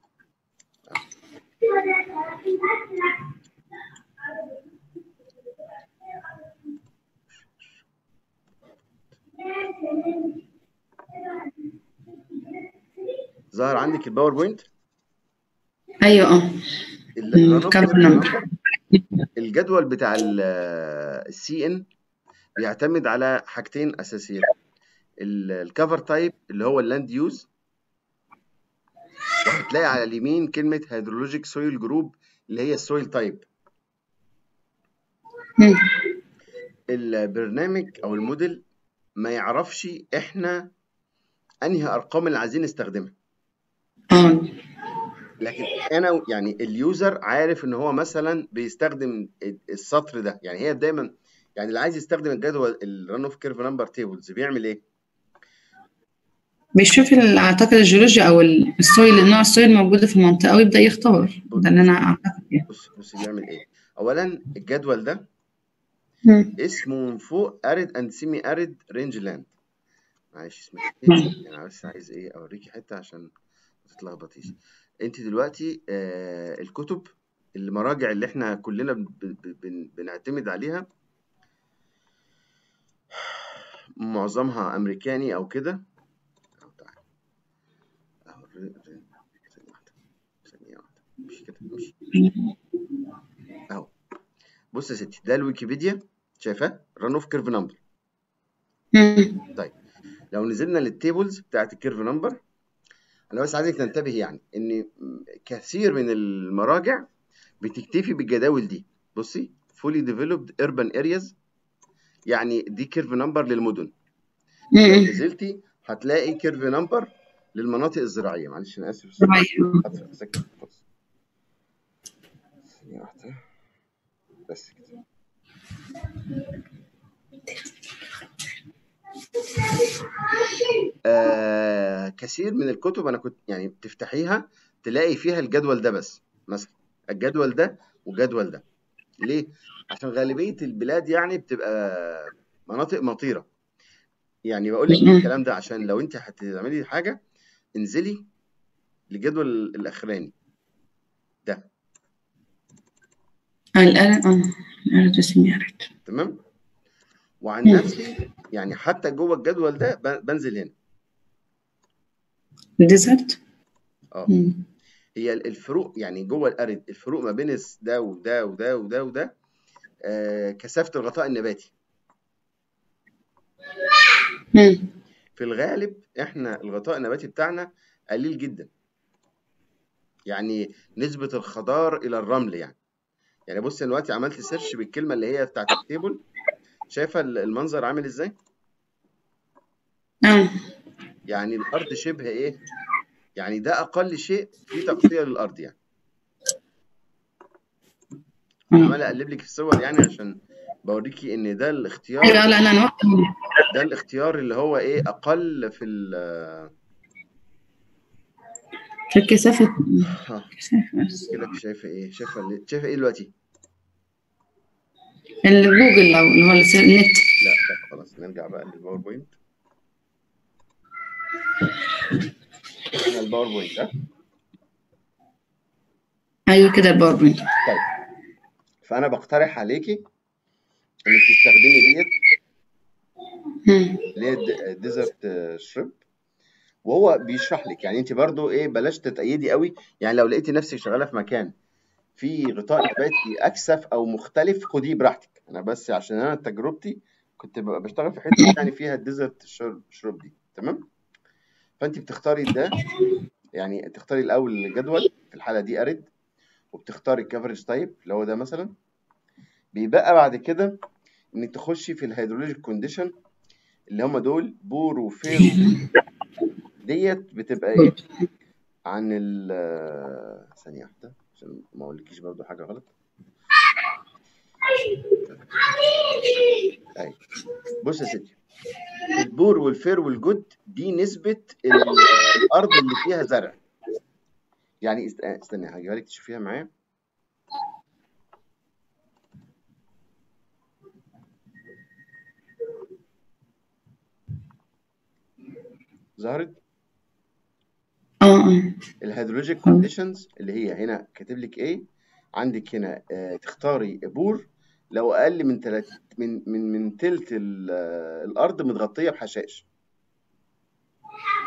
Speaker 1: ظهر عندك الباوربوينت
Speaker 2: ايوه اه
Speaker 1: ال-
Speaker 2: مم،
Speaker 1: الرن اوف
Speaker 2: cover
Speaker 1: كيرف
Speaker 2: number.
Speaker 1: نمبر الجدول بتاع السي ان بيعتمد على حاجتين اساسيين الكفر تايب اللي هو اللاند يوز وهتلاقي على اليمين كلمه هيدرولوجيك سويل جروب اللي هي السويل تايب
Speaker 2: مم.
Speaker 1: البرنامج او الموديل ما يعرفش احنا انهي ارقام اللي عايزين نستخدمها
Speaker 2: اه
Speaker 1: لكن انا يعني اليوزر عارف ان هو مثلا بيستخدم السطر ده يعني هي دايما يعني اللي عايز يستخدم الجدول الرن اوف كيرف نمبر تيبلز بيعمل ايه؟
Speaker 2: بيشوف ال- اعتقد الجيولوجيا او ال- السويل نوع السويل موجوده في المنطقه ويبدا يختار ده اللي انا اعتقد يعني
Speaker 1: بص بص بيعمل ايه؟ اولا الجدول ده
Speaker 2: مم.
Speaker 1: اسمه من فوق اريد اند سيمي اريد رينج لاند معلش اسمك
Speaker 2: مم.
Speaker 1: ايه؟ يعني بس عايز ايه اوريكي حته عشان ما تتلخبطيش انت دلوقتي آه الكتب المراجع اللي احنا كلنا بن بن بنعتمد عليها معظمها امريكاني او كده اهو تعالى اهو الر- الر- ثانيه واحده ثانيه واحده مش كده مش اهو بص يا ستي ده الويكيبيديا شايفاه ران اوف كيرف نمبر
Speaker 2: مم.
Speaker 1: طيب لو نزلنا للتيبلز بتاعت الكيرف نمبر انا بس عايزك تنتبه يعني ان كثير من المراجع بتكتفي بالجداول دي بصي fully developed urban areas يعني دي كيرف نمبر للمدن لو
Speaker 2: مم.
Speaker 1: نزلتي هتلاقي كيرف نمبر للمناطق الزراعيه معلش انا اسف بس
Speaker 2: أيوة.
Speaker 1: هدفع سكت خالص ثانيه واحده بس كده آه كثير من الكتب انا كنت يعني بتفتحيها تلاقي فيها الجدول ده بس مثلا الجدول ده والجدول ده ليه؟ عشان غالبيه البلاد يعني بتبقى مناطق مطيره يعني بقول لك
Speaker 2: مم.
Speaker 1: الكلام ده عشان لو انت هتعملي حاجه انزلي للجدول الاخراني ده
Speaker 2: الآلة اه الآلة تسمي عرفت
Speaker 1: تمام وعن
Speaker 2: مم.
Speaker 1: نفسي يعني حتى جوه الجدول ده ب- بنزل هنا
Speaker 2: ديزرت
Speaker 1: اه
Speaker 2: مم.
Speaker 1: هي الفروق يعني جوه الارض الفروق ما بين الس- ده وده وده وده وده آه كثافه الغطاء النباتي
Speaker 2: مم.
Speaker 1: في الغالب احنا الغطاء النباتي بتاعنا قليل جدا يعني نسبه الخضار الى الرمل يعني يعني بص أنا دلوقتي عملت سيرش بالكلمه اللي هي بتاعت التيبل شايفه ال- المنظر عامل ازاي
Speaker 2: اه
Speaker 1: يعني الارض شبه ايه يعني ده اقل شيء في تغطيه للارض يعني انا
Speaker 2: اه
Speaker 1: عمال اقلب لك في الصور يعني عشان بوريكي ان ده الاختيار
Speaker 2: ايوه لا لا انا وقت
Speaker 1: ده الاختيار اللي هو ايه اقل في ال
Speaker 2: في الكثافة
Speaker 1: ها
Speaker 2: كثافة بس
Speaker 1: كده شايفه ايه شايفه ال- شايفه ايه دلوقتي
Speaker 2: الجوجل او اللي هو الس- النت
Speaker 1: لا لا خلاص نرجع بقى للباوربوينت هنا الباوربوينت ها
Speaker 2: ايوه كده الباوربوينت
Speaker 1: طيب فانا بقترح عليكي انك تستخدمي ديت
Speaker 2: مم.
Speaker 1: اللي هي ديزرت شريب وهو بيشرح لك يعني انت برضو ايه بلاش تتأيدي قوي يعني لو لقيتي نفسك شغاله في مكان في غطاء نباتي اكثف او مختلف خديه براحتك انا بس عشان انا تجربتي كنت ببقى بشتغل في حته يعني فيها الديزرت شرب دي تمام فانت بتختاري ده يعني تختاري الاول الجدول في الحاله دي اريد وبتختاري الكفرج تايب اللي هو ده مثلا بيبقى بعد كده انك تخشي في الهيدرولوجيك كونديشن اللي هم دول بور وفير ديت بتبقى ايه عن ال ثانيه واحده عشان ما اقولكيش برضو حاجه غلط ايوه بص يا ستي البور والفير والجود دي نسبه ال- الارض اللي فيها زرع يعني است- استني هجيبها لك تشوفيها معايا ظهرت
Speaker 2: اه اه
Speaker 1: الهيدرولوجيك كونديشنز اللي هي هنا كاتب لك ايه عندك هنا آه تختاري بور لو اقل من تلات من من من تلت ال- آه، الارض متغطيه بحشائش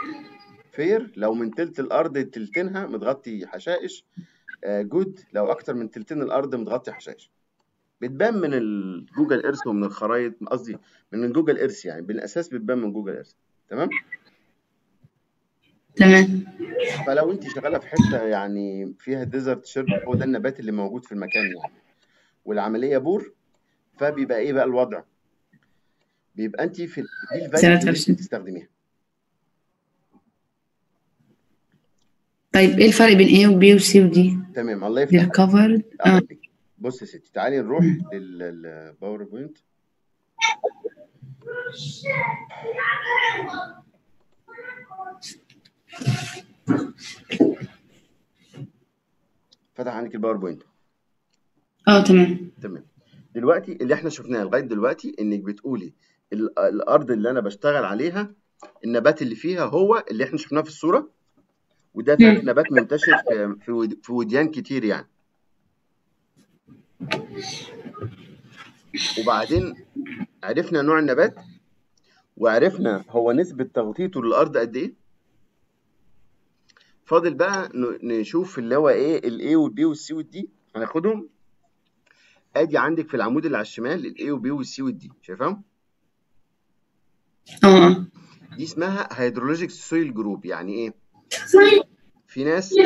Speaker 1: فير لو من تلت الارض تلتينها متغطي حشائش جود لو اكتر من تلتين الارض متغطي حشائش بتبان من الجوجل ايرث ومن الخرائط قصدي من جوجل ايرث يعني بالاساس بتبان من جوجل ايرث تمام
Speaker 2: تمام
Speaker 1: فلو انت شغاله في حته يعني فيها ديزرت شرب هو ده النبات اللي موجود في المكان يعني والعمليه بور فبيبقى ايه بقى الوضع بيبقى انت في دي الفاليو
Speaker 2: سنة
Speaker 1: اللي
Speaker 2: عشرين.
Speaker 1: بتستخدميها
Speaker 2: طيب ايه الفرق بين A و B و C و D؟
Speaker 1: تمام الله
Speaker 2: دي
Speaker 1: يفتح
Speaker 2: الكفر اه
Speaker 1: عليك بص يا ستي تعالي نروح للباوربوينت فتح عندك الباوربوينت
Speaker 2: اه تمام
Speaker 1: تمام دلوقتي اللي احنا شفناه لغايه دلوقتي انك بتقولي ال- الارض اللي انا بشتغل عليها النبات اللي فيها هو اللي احنا شفناه في الصوره وده فعلا
Speaker 2: مم.
Speaker 1: نبات منتشر في في ود- في وديان كتير يعني وبعدين عرفنا نوع النبات وعرفنا هو نسبة تغطيته للأرض قد إيه فاضل بقى ن- نشوف اللي هو إيه ال A وال B وال C وال D هناخدهم أدي عندك في العمود اللي على الشمال ال A وال B وال C وال D شايفهم؟
Speaker 2: اه
Speaker 1: دي اسمها هيدرولوجيك سويل جروب يعني إيه؟ في ناس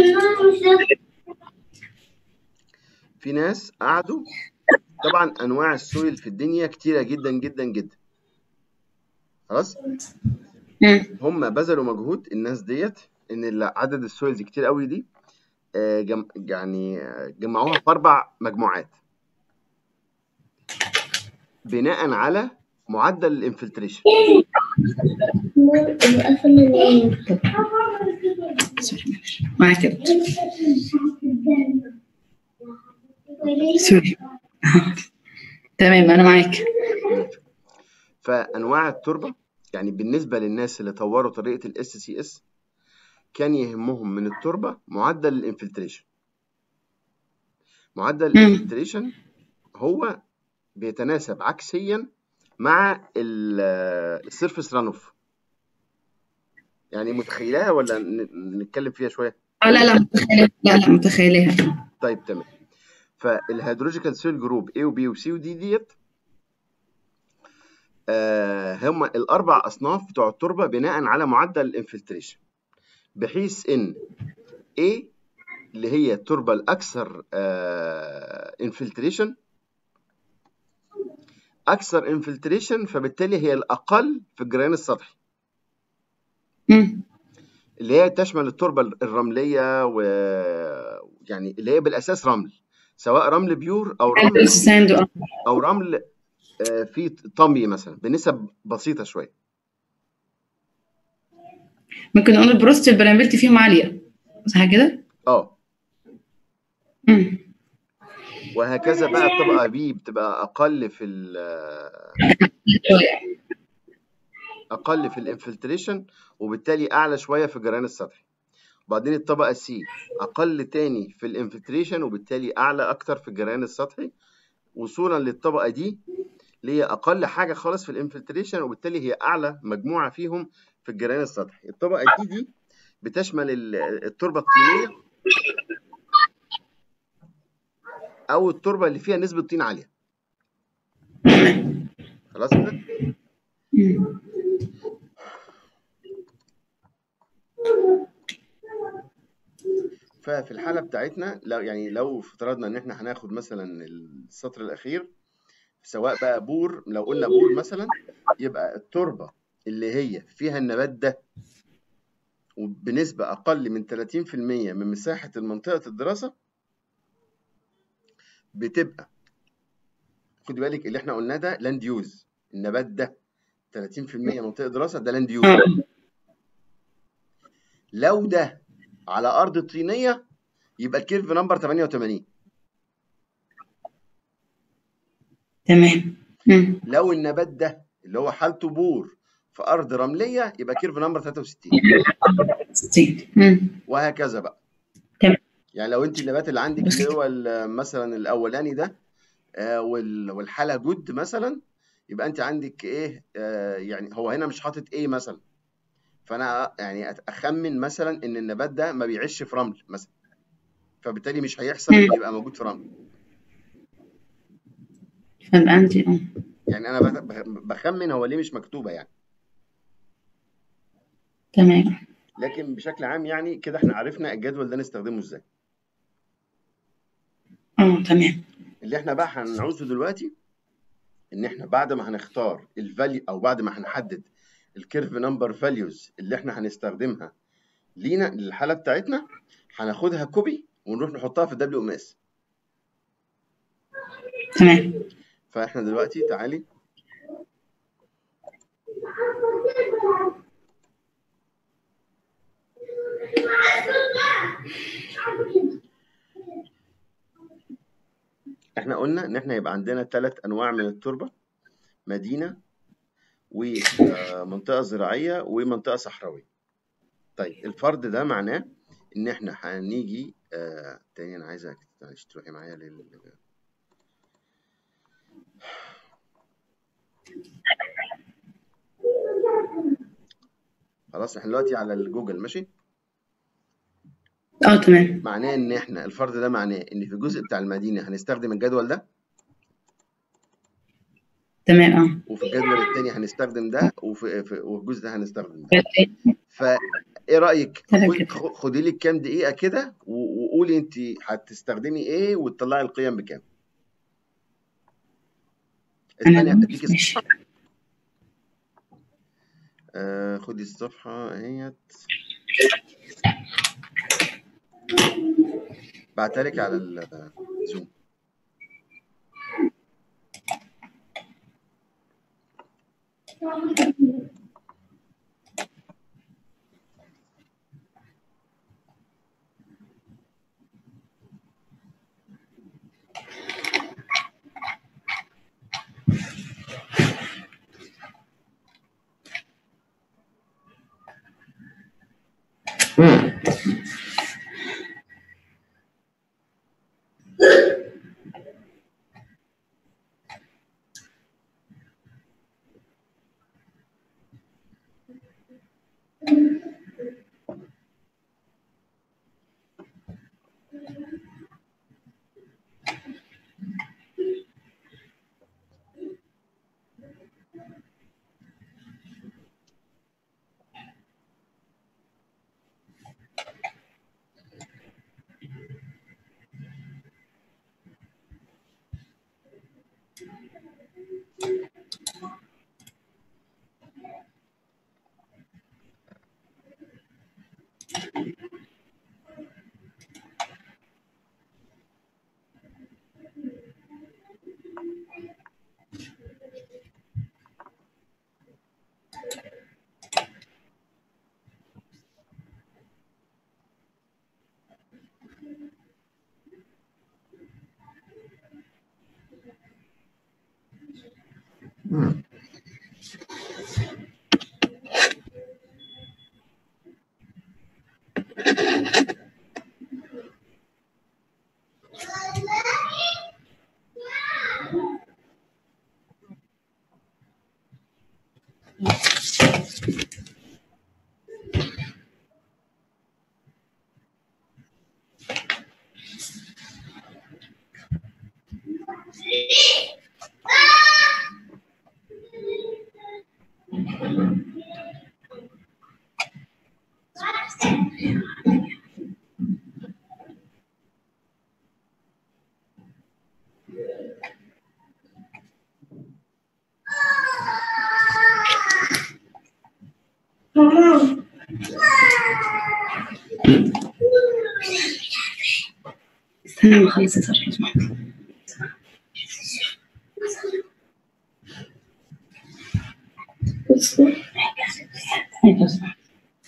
Speaker 1: في ناس قعدوا طبعا أنواع السويل في الدنيا كتيرة جدا جدا جدا خلاص؟
Speaker 2: مم.
Speaker 1: هم بذلوا مجهود الناس ديت ان ال- عدد السويلز كتير قوي دي آه، جم... يعني آه، جمعوها في اربع مجموعات بناء على معدل الانفلتريشن
Speaker 2: سوري معلش معاك كده سوري تمام انا معاك
Speaker 1: فانواع التربه يعني بالنسبه للناس اللي طوروا طريقه الاس سي اس كان يهمهم من التربه معدل الانفلتريشن معدل
Speaker 2: مم.
Speaker 1: الانفلتريشن هو بيتناسب عكسيا مع السيرفس ران اوف يعني متخيلها ولا ن- نتكلم فيها شويه
Speaker 2: اه لا لا متخيلة لا لا متخيلها
Speaker 1: طيب تمام فالهيدرولوجيكال سيل جروب A وB وC ودي ديت آه هم الاربع اصناف بتوع التربه بناء على معدل الانفلتريشن بحيث ان A اللي هي التربه الاكثر آه انفلتريشن اكثر انفلتريشن فبالتالي هي الاقل في الجريان السطحي
Speaker 2: مم.
Speaker 1: اللي هي تشمل التربه الرمليه و يعني اللي هي بالاساس رمل سواء رمل بيور او رمل
Speaker 2: ساند اه
Speaker 1: او رمل آه، فيه طمي مثلا بنسب بسيطه شويه
Speaker 2: ممكن نقول البروست البرامبلتي فيهم عالية صح كده؟
Speaker 1: اه
Speaker 2: مم.
Speaker 1: وهكذا بقى الطبقه بي بتبقى اقل في ال
Speaker 2: شوية.
Speaker 1: اقل في الانفلتريشن وبالتالي اعلى شويه في الجريان السطحي وبعدين الطبقه سي اقل تاني في الانفلتريشن وبالتالي اعلى اكتر في الجريان السطحي وصولا للطبقه دي اللي هي اقل حاجه خالص في الانفلتريشن وبالتالي هي اعلى مجموعه فيهم في الجريان السطحي الطبقه دي دي بتشمل ال- التربه الطينيه او التربه اللي فيها نسبه طين عاليه خلاص كده
Speaker 2: مم.
Speaker 1: ففي الحاله بتاعتنا لو يعني لو افترضنا ان احنا هناخد مثلا السطر الاخير سواء بقى بور لو قلنا بور مثلا يبقى التربه اللي هي فيها النبات ده وبنسبه اقل من 30% من مساحه منطقه الدراسه بتبقى خدي بالك اللي احنا قلناه ده لاند يوز النبات ده 30% منطقه دراسه ده لاند يوز
Speaker 2: اه
Speaker 1: لو ده على ارض طينيه يبقى الكيرف نمبر 88
Speaker 2: تمام مم.
Speaker 1: لو النبات ده اللي هو حالته بور في ارض رمليه يبقى كيرف نمبر 63
Speaker 2: ستين مم.
Speaker 1: وهكذا بقى
Speaker 2: تمام
Speaker 1: يعني لو انت النبات اللي عندك
Speaker 2: بس
Speaker 1: اللي هو ال- مثلا الاولاني ده آه، وال- والحاله جود مثلا يبقى انت عندك ايه آه، يعني هو هنا مش حاطط ايه مثلا فانا يعني أت- اخمن مثلا ان النبات ده ما بيعيش في رمل مثلا فبالتالي مش هيحصل
Speaker 2: مم.
Speaker 1: انه يبقى موجود في رمل
Speaker 2: فيبقى عندي اه
Speaker 1: يعني انا بخ- بخ- بخمن هو ليه مش مكتوبه يعني
Speaker 2: تمام
Speaker 1: لكن بشكل عام يعني كده احنا عرفنا الجدول ده نستخدمه ازاي
Speaker 2: اه تمام
Speaker 1: اللي احنا بقى هنعوزه دلوقتي ان احنا بعد ما هنختار الفاليو او بعد ما هنحدد الكيرف نمبر فاليوز اللي احنا هنستخدمها لينا للحاله بتاعتنا هناخدها كوبي ونروح نحطها في الدبليو ام اس
Speaker 2: تمام
Speaker 1: فاحنا دلوقتي تعالي احنا قلنا ان احنا يبقى عندنا ثلاث انواع من التربه مدينه ومنطقه زراعيه ومنطقه صحراويه طيب الفرد ده معناه ان احنا هنيجي آه تاني انا عايزك معلش تروحي معايا لل خلاص احنا دلوقتي على الجوجل ماشي
Speaker 2: اه تمام
Speaker 1: معناه ان احنا الفرد ده معناه ان في الجزء بتاع المدينه هنستخدم الجدول ده
Speaker 2: تمام اه
Speaker 1: وفي الجدول التاني هنستخدم ده وفي في وفي الجزء ده هنستخدم ده فايه رايك
Speaker 2: تمام
Speaker 1: خد-
Speaker 2: كده.
Speaker 1: خ- خدي لك كام دقيقه كده و- وقولي انت هتستخدمي ايه وتطلعي القيم بكام استني
Speaker 2: انا
Speaker 1: اديكي
Speaker 2: ماشي
Speaker 1: آه خدي الصفحه اهيت بعتها لك على الزوم
Speaker 2: استنى ما اخلص الصفحة لو سمحت. أيوة، لو سمحت.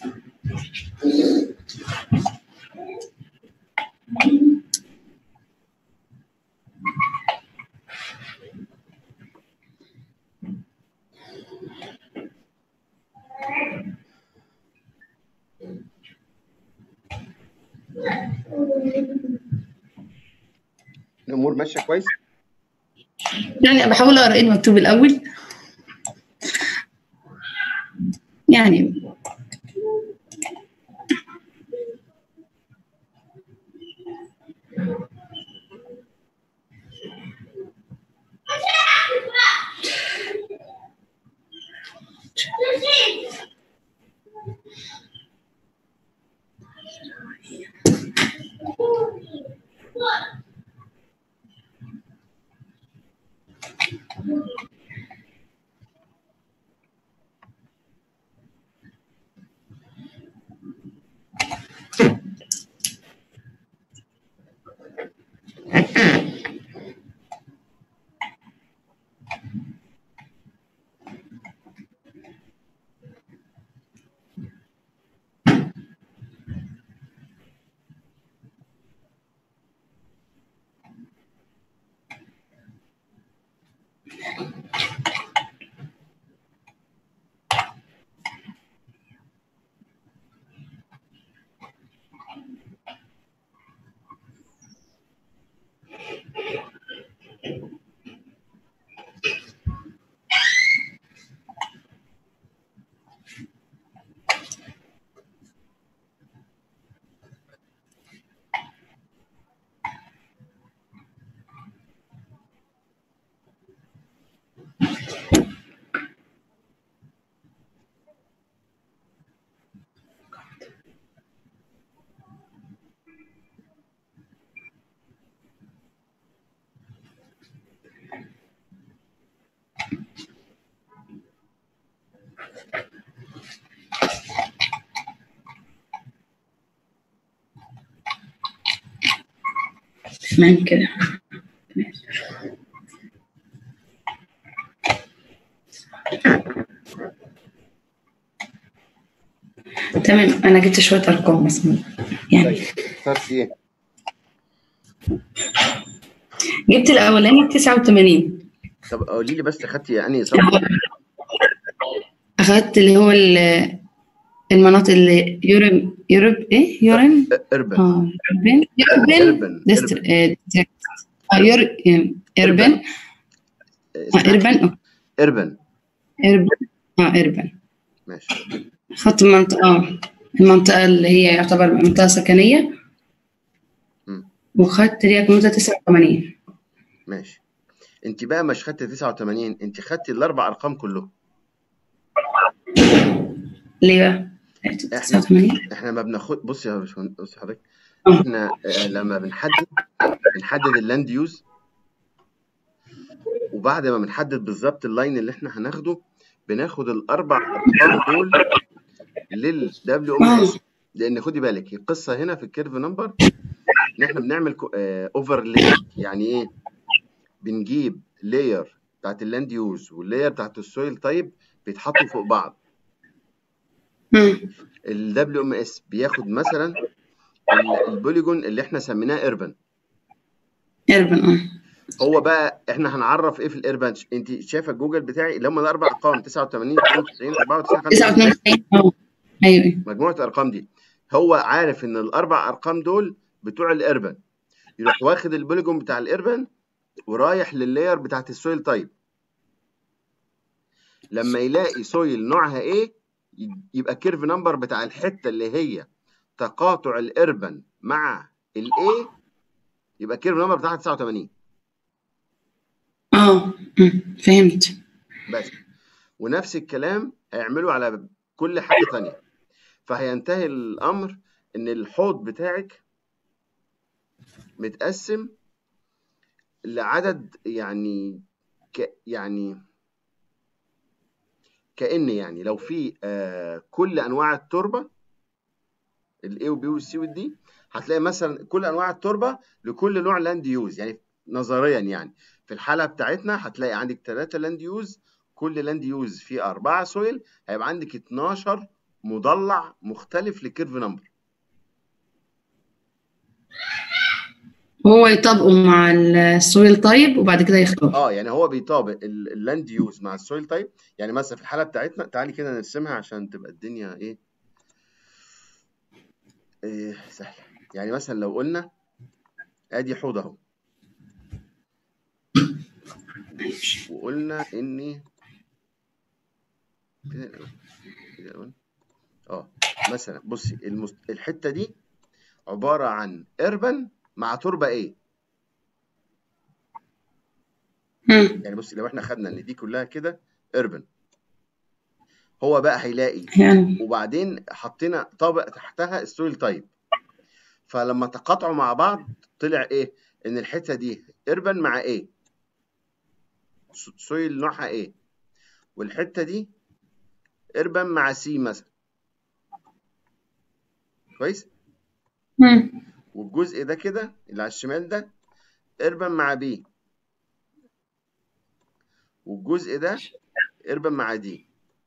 Speaker 1: الامور ماشيه كويس
Speaker 2: يعني بحاول اقرا ايه المكتوب الاول يعني تمام كده تمام انا جبت شويه ارقام بس يعني
Speaker 1: طيب اخترت ايه؟
Speaker 2: جبت الاولاني 89
Speaker 1: طب قولي لي بس اخدتي انهي صفحه؟
Speaker 2: اخدت اللي هو ال- المناطق اللي يورم يوروب ايه يورم
Speaker 1: اربن
Speaker 2: اه يوربن يوربن
Speaker 1: اربن
Speaker 2: ديستر
Speaker 1: اربن
Speaker 2: آه، ديستر. اه يور اربن اه
Speaker 1: اسمها
Speaker 2: اربن أوكي.
Speaker 1: اربن
Speaker 2: اربن اه اربن
Speaker 1: ماشي
Speaker 2: خدت المنطقة اه المنطقة اللي هي يعتبر منطقة سكنية
Speaker 1: مم.
Speaker 2: وخدت رياض مدة 89
Speaker 1: ماشي انت بقى مش خدت 89 انت خدتي الاربع ارقام كلهم
Speaker 2: ليه بقى؟
Speaker 1: احنا
Speaker 2: 89
Speaker 1: احنا ما بناخد بص يا باشمهندس بص حضرتك
Speaker 2: اه
Speaker 1: احنا آه، لما بنحدد بنحدد اللاند يوز وبعد ما بنحدد بالظبط اللاين اللي احنا هناخده بناخد الاربع ارقام دول لل دبليو ام
Speaker 2: اه
Speaker 1: اس لان خدي بالك القصه هنا في الكيرف نمبر ان احنا بنعمل اوفرلاي يعني ايه بنجيب لاير بتاعت اللاند يوز واللاير بتاعت السويل تايب بيتحطوا فوق بعض
Speaker 2: مم.
Speaker 1: الدبليو ام اس بياخد مثلا ال- البوليجون اللي احنا سميناه اربن
Speaker 2: اربن اه
Speaker 1: هو بقى احنا هنعرف ايه في الاربن انت شايفه جوجل بتاعي اللي هم الاربع ارقام 89 92 94 95
Speaker 2: 99 اه ايوه ايوه
Speaker 1: مجموعه الارقام دي هو عارف ان الاربع ارقام دول بتوع الاربن يروح واخد البوليجون بتاع الاربن ورايح لللاير بتاعت السويل تايب لما يلاقي سويل نوعها ايه يبقى كيرف نمبر بتاع الحته اللي هي تقاطع الاربن مع الاي يبقى كيرف نمبر بتاعها 89
Speaker 2: اه مم. فهمت
Speaker 1: بس ونفس الكلام هيعملوا على كل حاجه ثانيه فهينتهي الامر ان الحوض بتاعك متقسم لعدد يعني ك يعني كأن يعني لو في آه كل انواع التربه الاي والبي والسي والدي هتلاقي مثلا كل انواع التربه لكل نوع لاند يوز يعني نظريا يعني في الحاله بتاعتنا هتلاقي عندك ثلاثه لاند يوز كل لاند يوز فيه اربعه سويل هيبقى عندك 12 مضلع مختلف لكيرف نمبر
Speaker 2: هو يطبقوا مع السويل تايب وبعد كده يختار
Speaker 1: اه يعني هو بيطابق ال- اللاند يوز مع السويل تايب يعني مثلا في الحاله بتاعتنا تعالي كده نرسمها عشان تبقى الدنيا ايه, إيه سهله يعني مثلا لو قلنا ادي حوض اهو وقلنا اني كده الأول. كده الأول. اه مثلا بصي المست... الحته دي عباره عن اربن مع تربه ايه
Speaker 2: مم.
Speaker 1: يعني بصي لو احنا خدنا ان دي كلها كده اربن هو بقى هيلاقي
Speaker 2: يعني
Speaker 1: وبعدين حطينا طابق تحتها السويل تايب فلما تقاطعوا مع بعض طلع ايه ان الحته دي اربن مع ايه سويل نوعها ايه والحته دي اربن مع سي مثلا كويس
Speaker 2: مم.
Speaker 1: والجزء ده كده اللي على الشمال ده اربن مع بي والجزء ده اربن مع دي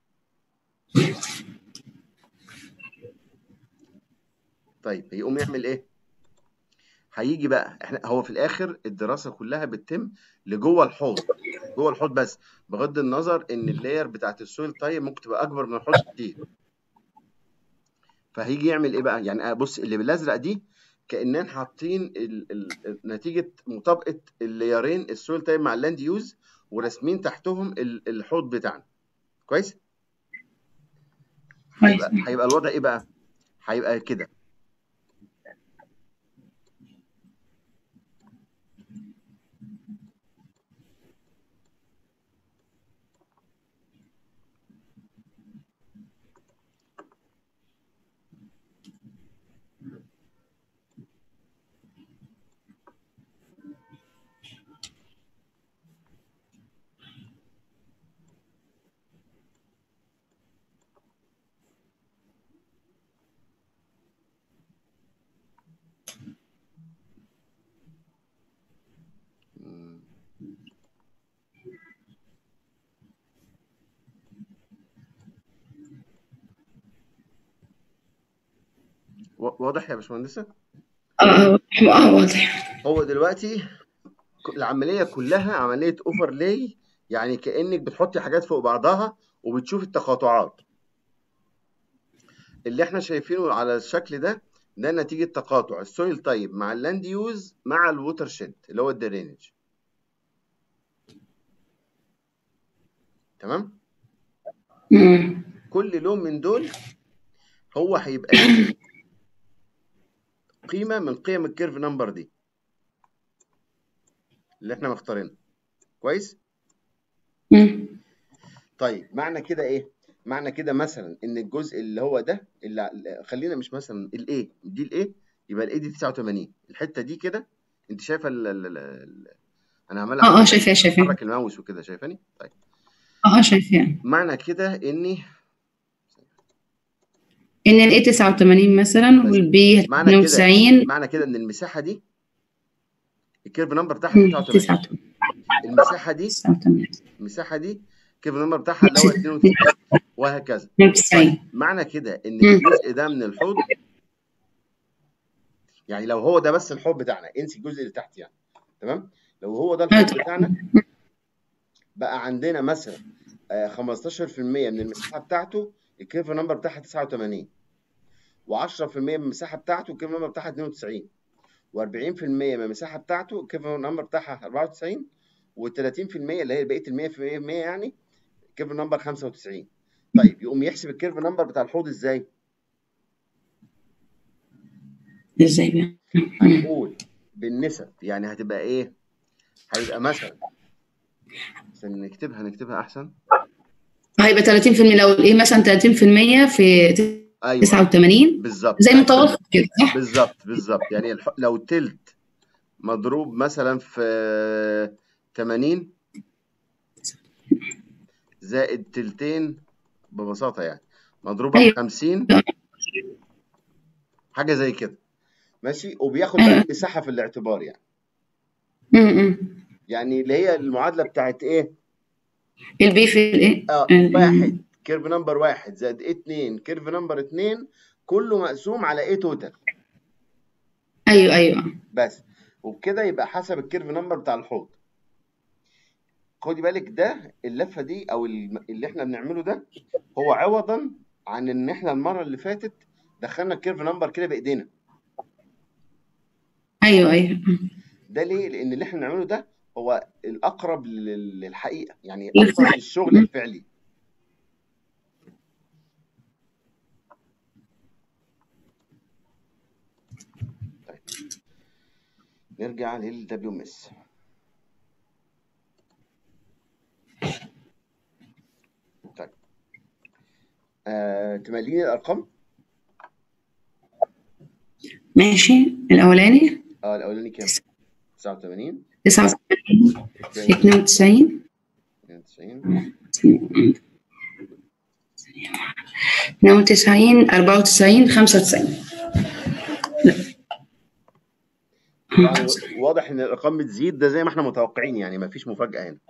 Speaker 1: طيب هيقوم يعمل ايه هيجي بقى احنا هو في الاخر الدراسه كلها بتتم لجوه الحوض جوه الحوض بس بغض النظر ان اللاير بتاعت السويل تايب ممكن تبقى اكبر من الحوض كتير فهيجي يعمل ايه بقى يعني بص اللي بالازرق دي كاننا حاطين ال... ال... نتيجه مطابقه اللايرين السويل تايب مع اللاند يوز وراسمين تحتهم ال... الحوض بتاعنا كويس
Speaker 2: كويس
Speaker 1: هيبقى هيبقى الوضع ايه بقى هيبقى كده مم. وا- واضح يا باشمهندسه
Speaker 2: اه اه اه واضح
Speaker 1: هو دلوقتي ك- العمليه كلها عمليه اوفرلاي يعني كانك بتحطي حاجات فوق بعضها وبتشوف التقاطعات اللي احنا شايفينه على الشكل ده ده نتيجه تقاطع السويل تايب مع اللاند يوز مع الووتر شيد اللي هو الدرينج تمام
Speaker 2: مم.
Speaker 1: كل لون من دول هو هيبقى ليه قيمه من قيم الكيرف نمبر دي اللي احنا مختارينها كويس
Speaker 2: مم.
Speaker 1: طيب معنى كده ايه معنى كده مثلا ان الجزء اللي هو ده اللي خلينا مش مثلا الايه دي الايه يبقى الايه دي 89 الحته دي كده انت شايفه ال ال ال ال انا عمال
Speaker 2: اه اه شايفاه شايفاه
Speaker 1: احرك الماوس وكده شايفاني طيب
Speaker 2: اه اه شايفاه
Speaker 1: معنى كده اني
Speaker 2: ان الاي 89 مثلا
Speaker 1: بس
Speaker 2: والبي
Speaker 1: معنى كده
Speaker 2: 92
Speaker 1: معنى كده ان المساحه دي الكيرف نمبر بتاعها
Speaker 2: مم.
Speaker 1: 89
Speaker 2: 89
Speaker 1: المساحه دي
Speaker 2: 89
Speaker 1: المساحه دي الكيرف نمبر بتاعها اللي هو 92 وهكذا
Speaker 2: 92
Speaker 1: طيب معنى كده ان
Speaker 2: مم.
Speaker 1: الجزء ده من الحوض يعني لو هو ده بس الحوض بتاعنا انسي الجزء اللي تحت يعني تمام لو هو ده
Speaker 2: اه
Speaker 1: الحوض
Speaker 2: طبعا
Speaker 1: بتاعنا بقى عندنا مثلا آه، 15% من المساحه بتاعته الكيرف نمبر بتاعها 89 و10% من المساحه بتاعته الكيرف نمبر بتاعها 92 و40% من المساحه بتاعته الكيرف نمبر بتاعها 94 و30% اللي هي بقيه ال 100% يعني الكيرف نمبر 95 طيب يقوم يحسب الكيرف نمبر بتاع الحوض ازاي؟
Speaker 2: ازاي بقى مم.
Speaker 1: هنقول بالنسب يعني هتبقى ايه؟ هيبقى مثلا عشان نكتبها نكتبها احسن
Speaker 2: هيبقى 30% لو الايه مثلا 30% في
Speaker 1: ايوه
Speaker 2: 89
Speaker 1: بالظبط
Speaker 2: زي
Speaker 1: يعني
Speaker 2: متوسط كده صح؟
Speaker 1: بالظبط بالظبط يعني الح... لو تلت مضروب مثلا في 80 زائد تلتين ببساطة يعني مضروبة في
Speaker 2: ايوه
Speaker 1: 50 حاجة زي كده ماشي وبياخد بقى
Speaker 2: ايوه
Speaker 1: المساحة في الاعتبار يعني
Speaker 2: مم.
Speaker 1: يعني اللي هي المعادلة بتاعت ايه؟
Speaker 2: البي في الايه؟
Speaker 1: اه
Speaker 2: ال-
Speaker 1: واحد كيرف نمبر واحد زائد ايه اتنين كيرف نمبر اتنين كله مقسوم على ايه توتال
Speaker 2: ايوه ايوه
Speaker 1: بس وبكده يبقى حسب الكيرف نمبر بتاع الحوض خدي بالك ده اللفه دي او الم- اللي احنا بنعمله ده هو عوضا عن ان احنا المره اللي فاتت دخلنا الكيرف نمبر كده بايدينا
Speaker 2: ايوه ايوه
Speaker 1: ده ليه لان اللي احنا بنعمله ده هو الاقرب لل- للحقيقه يعني اقرب
Speaker 2: الفعل.
Speaker 1: للشغل الفعلي طيب نرجع للدبليو ام اس طيب آه تمليني الارقام
Speaker 2: ماشي الأولاني
Speaker 1: اه الاولاني كام 89
Speaker 2: تسعة وسبعين
Speaker 1: الثاني
Speaker 2: اتنين وتسعين
Speaker 1: 92
Speaker 2: اتنين وتسعين أربعة وتسعين خمسة وتسعين
Speaker 1: يعني واضح ان الارقام بتزيد ده زي ما احنا متوقعين يعني ما فيش مفاجاه هنا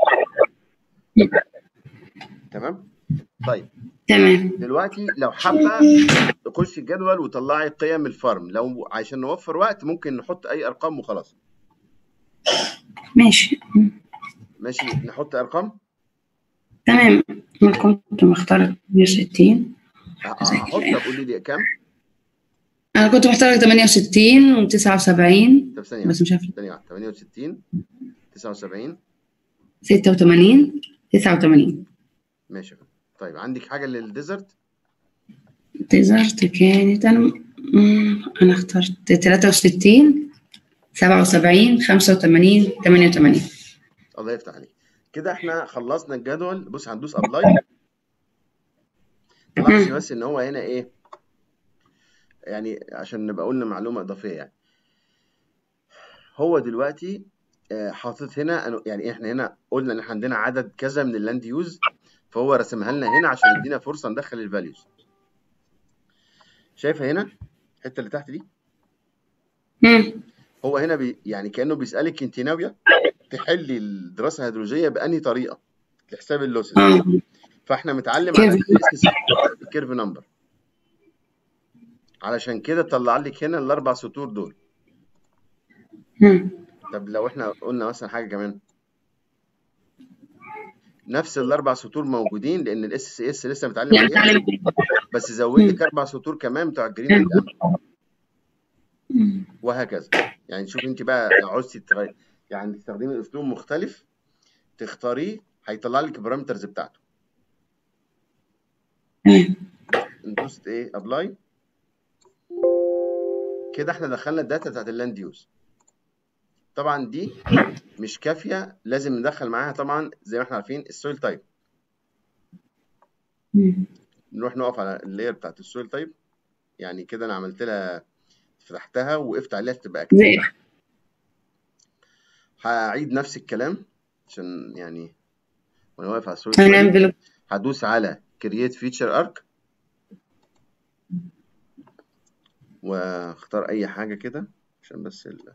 Speaker 1: تمام طيب
Speaker 2: تمام
Speaker 1: دلوقتي لو حابه تخش الجدول وطلعي قيم الفارم لو عشان نوفر وقت ممكن نحط اي ارقام وخلاص
Speaker 2: ماشي
Speaker 1: ماشي نحط ارقام
Speaker 2: تمام أنا كنت مختارة 160
Speaker 1: ه- هحط طب قولي لي كام
Speaker 2: أنا كنت محتاجة 68 و79
Speaker 1: طب ثانيه
Speaker 2: بس مش عارفة
Speaker 1: ثانيه واحدة. 68 79
Speaker 2: 86 89
Speaker 1: ماشي طيب عندك حاجه للديزرت
Speaker 2: ديزرت كانت أنا مم، أنا اخترت 63 77 85 88
Speaker 1: الله يفتح عليك كده احنا خلصنا الجدول بص هندوس ابلاي لاحظي بس ان هو هنا ايه يعني عشان نبقى قلنا معلومه اضافيه يعني هو دلوقتي آه، حاطط هنا أنو- يعني احنا هنا قلنا ان احنا عندنا عدد كذا من اللاند يوز فهو رسمها لنا هنا عشان يدينا فرصه ندخل الفاليوز شايفه هنا الحته اللي تحت دي
Speaker 2: مم.
Speaker 1: هو هنا بي يعني كانه بيسالك انت ناويه تحلي الدراسه الهيدرولوجيه باني طريقه لحساب اللوسز
Speaker 2: اه
Speaker 1: فاحنا متعلم على
Speaker 2: كيرف.
Speaker 1: الاس الكيرف نمبر علشان كده طلع لك هنا الاربع سطور دول
Speaker 2: مم.
Speaker 1: طب لو احنا قلنا مثلا حاجه كمان نفس الاربع سطور موجودين لان الاس سي اس لسه متعلم
Speaker 2: يعني
Speaker 1: عليها
Speaker 2: تعلم
Speaker 1: بس زود لك اربع سطور كمان بتوع الجرين اند أمبر،
Speaker 2: مم.
Speaker 1: وهكذا يعني شوف انت بقى لو عاوزتي تغير يعني تستخدمي اسلوب مختلف تختاريه هيطلع لك البارامترز بتاعته
Speaker 2: تمام
Speaker 1: ندوس ايه ابلاي كده احنا دخلنا الداتا بتاعت اللاند يوز طبعا دي مش كافيه لازم ندخل معاها طبعا زي ما احنا عارفين السويل تايب
Speaker 2: مم.
Speaker 1: نروح نقف على اللاير بتاعت السويل تايب يعني كده انا عملت لها فتحتها وقفت عليها تبقى اكتف
Speaker 2: زي
Speaker 1: هعيد نفس الكلام عشان يعني وانا واقف على السويل
Speaker 2: هنعمل
Speaker 1: تايب
Speaker 2: بلوك
Speaker 1: هدوس على كرييت فيتشر ارك واختار اي حاجه كده عشان بس ال...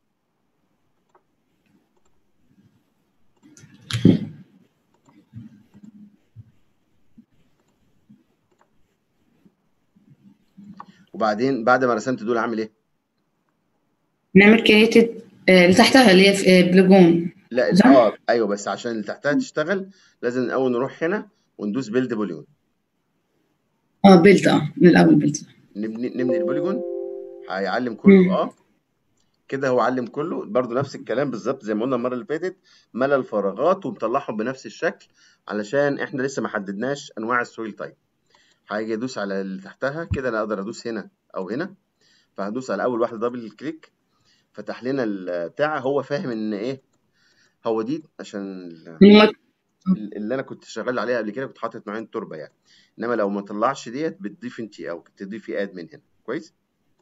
Speaker 1: وبعدين بعد ما رسمت دول اعمل ايه
Speaker 2: نعمل كريتد اللي تحتها اللي هي في بلوجون
Speaker 1: لا
Speaker 2: صح؟
Speaker 1: اه ايوه بس عشان اللي تحتها تشتغل لازم الاول نروح هنا وندوس بيلد بوليون
Speaker 2: اه بيلت اه من الأول بيلت
Speaker 1: نبني نبني البوليجون هيعلم كله
Speaker 2: مم.
Speaker 1: اه كده هو علم كله برضو نفس الكلام بالظبط زي ما قلنا المره اللي فاتت ملى الفراغات ومطلعهم بنفس الشكل علشان احنا لسه ما حددناش انواع السويل تايب هاجي ادوس على اللي تحتها كده انا اقدر ادوس هنا او هنا فهدوس على اول واحده دبل كليك فتح لنا البتاع هو فاهم ان ايه هو دي عشان ال-
Speaker 2: هم
Speaker 1: اللي انا كنت شغال عليها قبل كده كنت حاطط نوعين تربه يعني انما لو ما طلعش ديت بتضيف انت او تضيفي اد من هنا كويس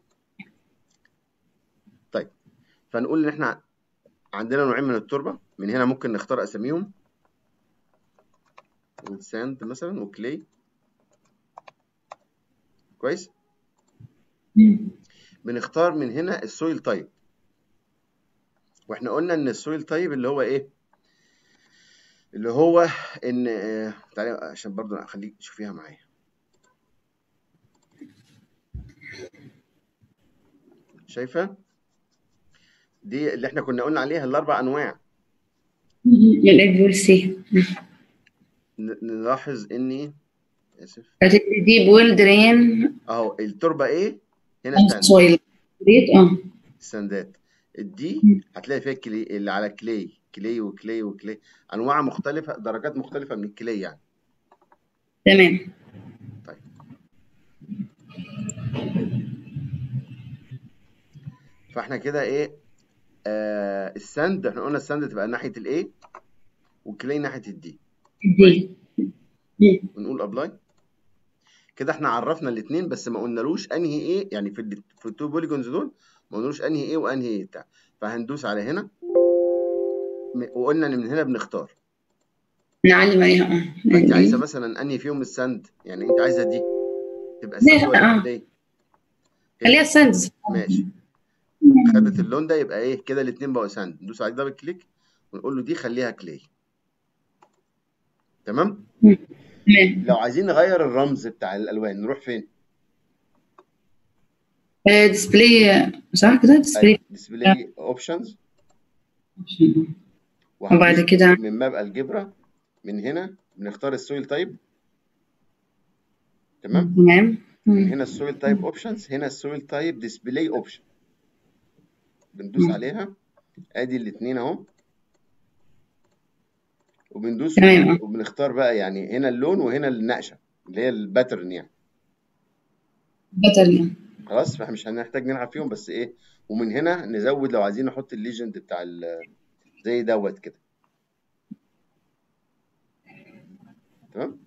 Speaker 1: طيب فنقول ان احنا عندنا نوعين من التربه من هنا ممكن نختار اساميهم ساند مثلا وكلي كويس
Speaker 2: مم.
Speaker 1: بنختار من هنا السويل تايب واحنا قلنا ان السويل تايب اللي هو ايه اللي هو ان آه، تعالى عشان برضو اخليك تشوفيها معايا شايفه دي اللي احنا كنا قلنا عليها الاربع انواع
Speaker 2: الاج والسي
Speaker 1: ن- نلاحظ اني اسف
Speaker 2: ديب ويل درين
Speaker 1: اهو التربه ايه هنا ساند
Speaker 2: سويل ريت اه
Speaker 1: السندات الدي
Speaker 2: مم.
Speaker 1: هتلاقي فيها كلي اللي على كلي كلي وكلي وكلي انواع مختلفه درجات مختلفه من الكلي يعني
Speaker 2: تمام
Speaker 1: طيب فاحنا كده ايه آه السند احنا قلنا السند تبقى ناحيه الاي والكلي ناحيه الدي
Speaker 2: دي مم.
Speaker 1: ونقول ابلاي كده احنا عرفنا الاثنين بس ما قلنالوش انهي ايه يعني في ال في التو بوليجونز دول ما قلنالوش انهي ايه وانهي ايه بتاع فهندوس على هنا م- وقلنا ان من هنا بنختار
Speaker 2: نعلم عليها اه
Speaker 1: فانت
Speaker 2: نعلم
Speaker 1: عايزه
Speaker 2: عليها
Speaker 1: مثلا انهي فيهم الساند يعني انت عايزه دي تبقى ساند
Speaker 2: ليه
Speaker 1: ولا
Speaker 2: اه
Speaker 1: كليه
Speaker 2: خليها
Speaker 1: هنا
Speaker 2: ساندز
Speaker 1: ماشي خدت اللون ده يبقى ايه كده الاثنين بقوا ساند ندوس على دبل كليك ونقول له دي خليها كلي تمام
Speaker 2: تمام
Speaker 1: لو عايزين نغير الرمز بتاع الالوان نروح فين
Speaker 2: ديسبلاي صح كده
Speaker 1: ايوه
Speaker 2: ديسبلاي
Speaker 1: ديسبلاي اوبشنز
Speaker 2: وبعد
Speaker 1: وهندوس
Speaker 2: كده
Speaker 1: من ماب الجبرا من هنا بنختار السويل تايب تمام
Speaker 2: تمام
Speaker 1: من
Speaker 2: مم.
Speaker 1: هنا السويل تايب اوبشنز هنا السويل تايب ديسبلاي اوبشن بندوس
Speaker 2: مم.
Speaker 1: عليها ادي الاثنين اهو وبندوس
Speaker 2: تمام اه
Speaker 1: وبنختار بقى يعني هنا اللون وهنا النقشه اللي هي الباترن يعني
Speaker 2: باتر يعني
Speaker 1: خلاص فاحنا مش هنحتاج نلعب فيهم بس ايه ومن هنا نزود لو عايزين نحط الليجند بتاع ال- زي دوت كده تمام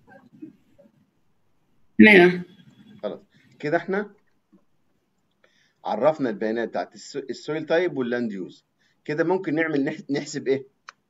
Speaker 2: تمام اه
Speaker 1: خلاص كده احنا عرفنا البيانات بتاعت السو- السويل تايب واللاند يوز كده ممكن نعمل نح- نحسب ايه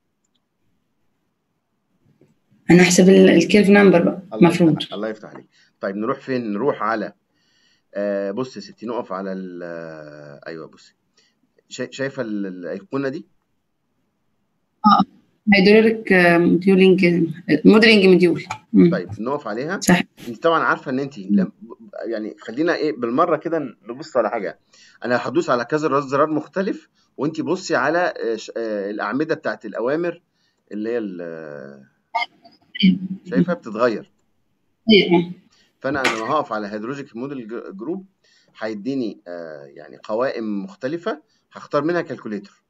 Speaker 2: هنحسب الكيرف نمبر بقى
Speaker 1: الله
Speaker 2: المفروض
Speaker 1: يفتح الله يفتح عليك طيب نروح فين نروح على آه بص يا ستي نقف على ال آه، ايوه بصي شا- شايفه ال- الايقونه دي
Speaker 2: اه هيدروليك موديولينج موديلنج موديول مم.
Speaker 1: طيب نقف عليها
Speaker 2: صح
Speaker 1: انت طبعا عارفه ان انت لم... يعني خلينا ايه بالمره كده نبص على حاجه انا هدوس على كذا زرار زرار مختلف وانت بصي على آه، ش- آه، الاعمده بتاعت الاوامر اللي هي ال- آه، شايفها بتتغير
Speaker 2: ايوه اه
Speaker 1: فانا لما هقف على هيدرولوجيك موديل جروب هيديني آه، يعني قوائم مختلفه هختار منها كالكوليتور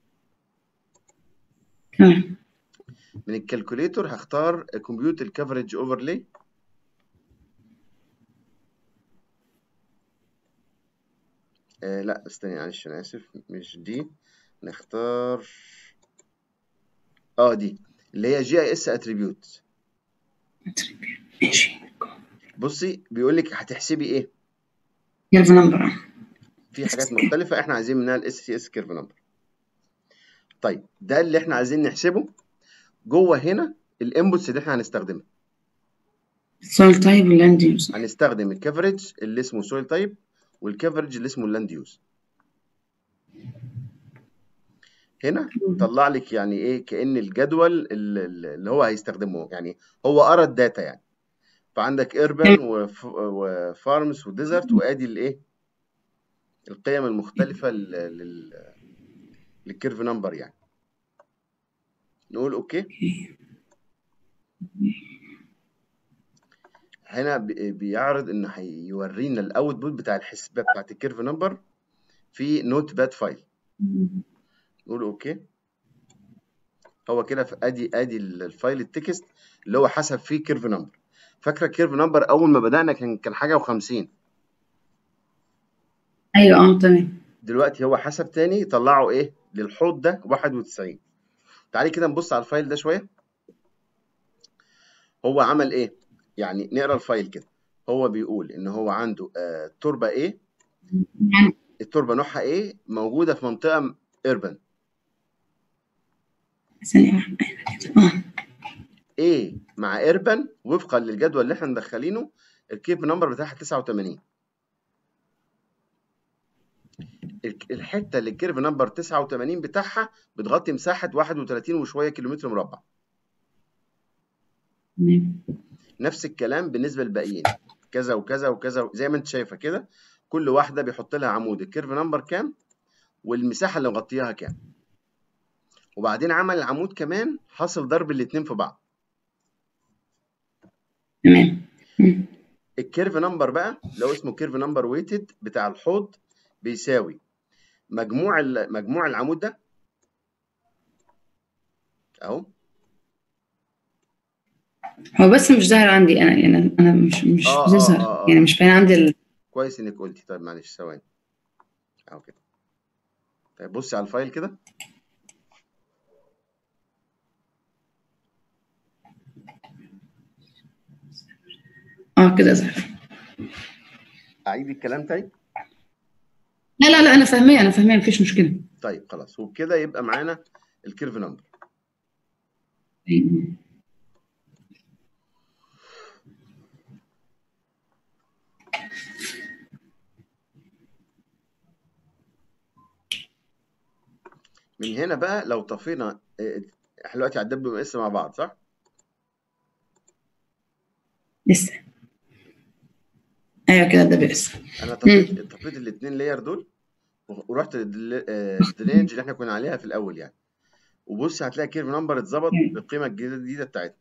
Speaker 2: تمام
Speaker 1: من الكالكوليتور هختار كمبيوتر كفرج اوفرلاي آه لا استني معلش انا اسف مش دي نختار اه دي اللي هي جي اي اس اتريبيوت
Speaker 2: ماشي
Speaker 1: بصي بيقول لك هتحسبي ايه
Speaker 2: كيرف نمبر
Speaker 1: في حاجات مختلفه احنا عايزين منها الاس سي اس كيرف نمبر طيب ده اللي احنا عايزين نحسبه جوه هنا الانبوتس اللي احنا هنستخدمها
Speaker 2: سول تايب ولاند يوز
Speaker 1: هنستخدم الكفرج اللي اسمه سويل تايب والكفرج اللي اسمه اللاند يوز هنا طلع لك يعني ايه كأن الجدول اللي اللي هو هيستخدمه يعني هو قرا الداتا يعني فعندك ايربان وفارمز وديزرت وادي الايه القيم المختلفه لل- لل- للكيرف نمبر يعني نقول اوكي هنا بي- بيعرض ان هيورينا الاوتبوت بتاع الحسبه بتاعت الكيرف نمبر في نوت باد فايل نقول اوكي هو كده في ادي ادي الفايل التكست اللي هو حسب فيه كيرف نمبر فاكره الكيرف نمبر اول ما بدانا كان كان حاجه و50
Speaker 2: ايوه اه تمام
Speaker 1: دلوقتي هو حسب تاني طلعه ايه للحوض ده 91 تعالي كده نبص على الفايل ده شويه هو عمل ايه يعني نقرا الفايل كده هو بيقول ان هو عنده آه تربه ايه
Speaker 2: يعني
Speaker 1: التربه نوعها ايه موجوده في منطقه ايربن
Speaker 2: ثانية واحدة أيوة كده. اه
Speaker 1: ايه مع ايربن وفقا للجدول اللي احنا مدخلينه الكيب نمبر بتاعها 89 الك- الحته اللي الكيرف نمبر 89 بتاعها بتغطي مساحه 31 وشويه كيلومتر مربع
Speaker 2: تمام
Speaker 1: نفس الكلام بالنسبه للباقيين كذا وكذا وكذا زي ما انت شايفه كده كل واحده بيحط لها عمود الكيرف نمبر كام والمساحه اللي مغطياها كام وبعدين عمل العمود كمان حاصل ضرب الاثنين في بعض
Speaker 2: تمام مم.
Speaker 1: الكيرف نمبر بقى لو اسمه كيرف نمبر ويتد بتاع الحوض بيساوي مجموع ال- مجموع العمود ده اهو
Speaker 2: هو بس مش ظاهر عندي أنا يعني أنا مش مش
Speaker 1: اه اه
Speaker 2: بتظهر
Speaker 1: اه
Speaker 2: يعني
Speaker 1: اه
Speaker 2: مش باين عندي ال...
Speaker 1: كويس انك قلتي طيب معلش ثواني اهو كده طيب بصي على الفايل كده
Speaker 2: اه كده ظهر
Speaker 1: اعيد الكلام تاني
Speaker 2: لا لا لا انا فاهماه انا فاهماه مفيش مشكله
Speaker 1: طيب خلاص وبكده يبقى معانا الكيرف نمبر
Speaker 2: أيوة.
Speaker 1: من هنا بقى لو طفينا آه، احنا دلوقتي على الدب اس مع بعض صح؟
Speaker 2: لسه ايوه كده ده بس
Speaker 1: انا
Speaker 2: مم.
Speaker 1: طفيت طفيت الاثنين لاير دول ورحت للرينج اللي احنا كنا عليها في الاول يعني وبص هتلاقي كيرف نمبر اتظبط
Speaker 2: أيوة.
Speaker 1: بالقيمه الجديده الجديده بتاعتنا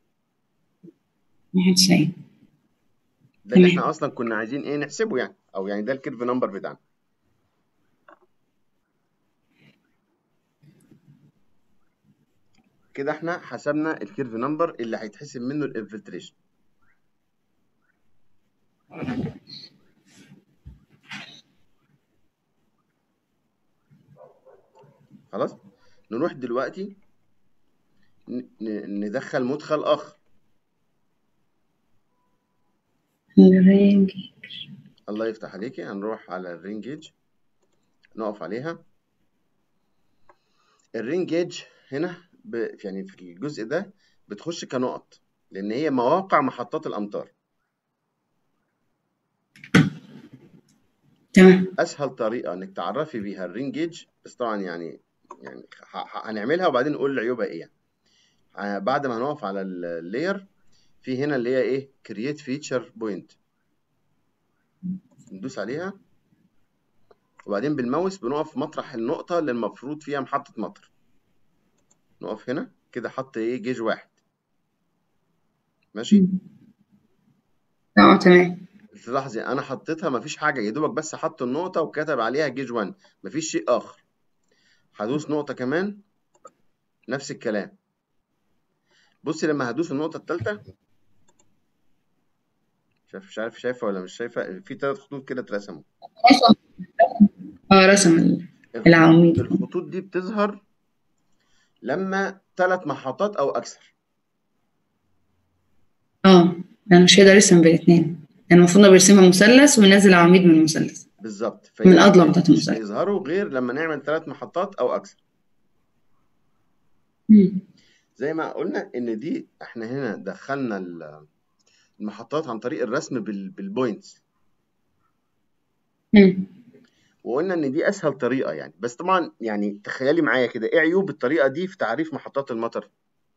Speaker 2: واحد شيء
Speaker 1: ده اللي
Speaker 2: تمام
Speaker 1: احنا اصلا كنا عايزين ايه نحسبه يعني او يعني ده الكيرف نمبر بتاعنا كده احنا حسبنا الكيرف نمبر اللي هيتحسب منه الانفلتريشن خلاص نروح دلوقتي ن- ن- ندخل مدخل اخر
Speaker 2: الرينج
Speaker 1: الله يفتح عليكي هنروح على الرين جيج نقف عليها الرين جيج هنا ب... يعني في الجزء ده بتخش كنقط لان هي مواقع محطات الامطار
Speaker 2: تمام
Speaker 1: اسهل طريقه انك تعرفي بيها الرين جيج بس طبعا يعني يعني ه- ه- هنعملها وبعدين نقول عيوبها ايه يعني. ع- بعد ما هنقف على اللاير في هنا اللي هي ايه كرييت فيتشر بوينت ندوس عليها وبعدين بالماوس بنقف مطرح النقطه اللي المفروض فيها محطه مطر نقف هنا كده حط ايه جيج واحد ماشي
Speaker 2: اه تمام
Speaker 1: تلاحظي انا حطيتها مفيش حاجه يا دوبك بس حط النقطه وكتب عليها جيج 1 مفيش شيء اخر هدوس نقطه كمان نفس الكلام بصي لما هدوس النقطه الثالثه شايف مش عارف شايفه ولا مش شايفه في ثلاث خطوط كده اترسموا
Speaker 2: رسم اه رسم ال-
Speaker 1: الخطوط
Speaker 2: العواميد
Speaker 1: الخطوط دي بتظهر لما ثلاث محطات او اكثر
Speaker 2: اه يعني مش هيقدر يرسم بالاثنين يعني المفروض انه بيرسمها مثلث وينزل عواميد من المثلث
Speaker 1: بالظبط
Speaker 2: من الأضلاع
Speaker 1: فهي
Speaker 2: بتاعت
Speaker 1: مش
Speaker 2: المثلث
Speaker 1: هيظهروا غير لما نعمل ثلاث محطات او اكثر
Speaker 2: مم.
Speaker 1: زي ما قلنا ان دي احنا هنا دخلنا ال- المحطات عن طريق الرسم بال- بالبوينتس
Speaker 2: مم.
Speaker 1: وقلنا ان دي اسهل طريقه يعني بس طبعا يعني تخيلي معايا كده ايه عيوب الطريقه دي في تعريف محطات المطر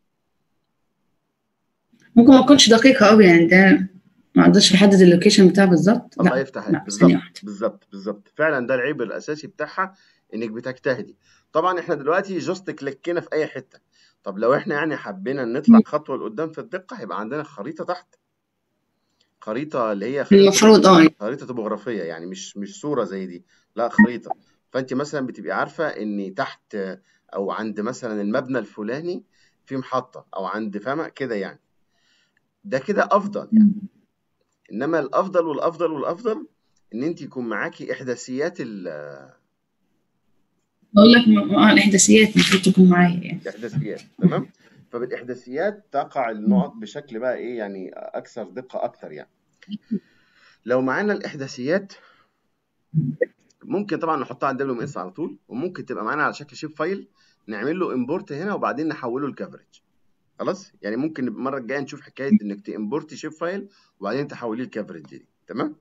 Speaker 2: ممكن ما اكونش دقيقة قوي يعني ده ما اقدرش احدد اللوكيشن بتاعه بالظبط
Speaker 1: الله
Speaker 2: لا
Speaker 1: يفتح عليك
Speaker 2: لا ثانية
Speaker 1: بالظبط
Speaker 2: واحدة
Speaker 1: بالظبط بالظبط فعلا ده العيب الاساسي بتاعها انك بتجتهدي طبعا احنا دلوقتي جاست كليكنا في اي حته طب لو احنا يعني حبينا نطلع
Speaker 2: مم.
Speaker 1: خطوه لقدام في الدقه هيبقى عندنا خريطه تحت خريطه اللي هي خريطه
Speaker 2: المفروض اه
Speaker 1: خريطه توبوغرافيه يعني مش مش صوره زي دي لا خريطه فانت مثلا بتبقي عارفه ان تحت او عند مثلا المبنى الفلاني في محطه او عند فاهمه كده يعني ده كده افضل يعني
Speaker 2: مم.
Speaker 1: انما الافضل والافضل والافضل ان انت يكون معاكي احداثيات ال-
Speaker 2: بقول لك م- اه الاحداثيات المفروض تكون معايا يعني
Speaker 1: الاحداثيات تمام فبالاحداثيات تقع النقط بشكل بقى ايه يعني اكثر دقه اكثر يعني لو معانا الاحداثيات ممكن طبعا نحطها على الدبليو ام اس على طول وممكن تبقى معانا على شكل شيب فايل نعمل له امبورت هنا وبعدين نحوله لكفرج خلاص يعني ممكن نبقى المره الجايه نشوف حكايه انك تامبورتي شيب فايل وبعدين تحوليه لكفرج دي تمام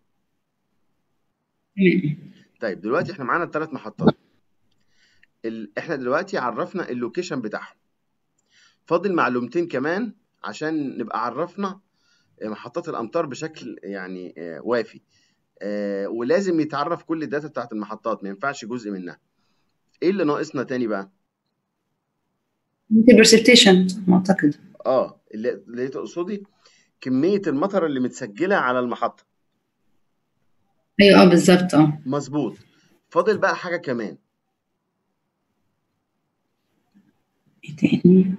Speaker 2: تمام
Speaker 1: طيب دلوقتي احنا معانا الثلاث محطات ال... احنا دلوقتي عرفنا اللوكيشن بتاعهم فاضل معلومتين كمان عشان نبقى عرفنا محطات الامطار بشكل يعني آه، وافي آه، ولازم يتعرف كل الداتا بتاعت المحطات ما ينفعش جزء منها ايه اللي ناقصنا تاني بقى
Speaker 2: ممكن برسبتيشن ما اعتقد
Speaker 1: اه اللي, اللي تقصدي كمية المطر اللي متسجلة على المحطة
Speaker 2: ايوه اه بالظبط اه
Speaker 1: مظبوط فاضل بقى حاجة كمان
Speaker 2: ايه تاني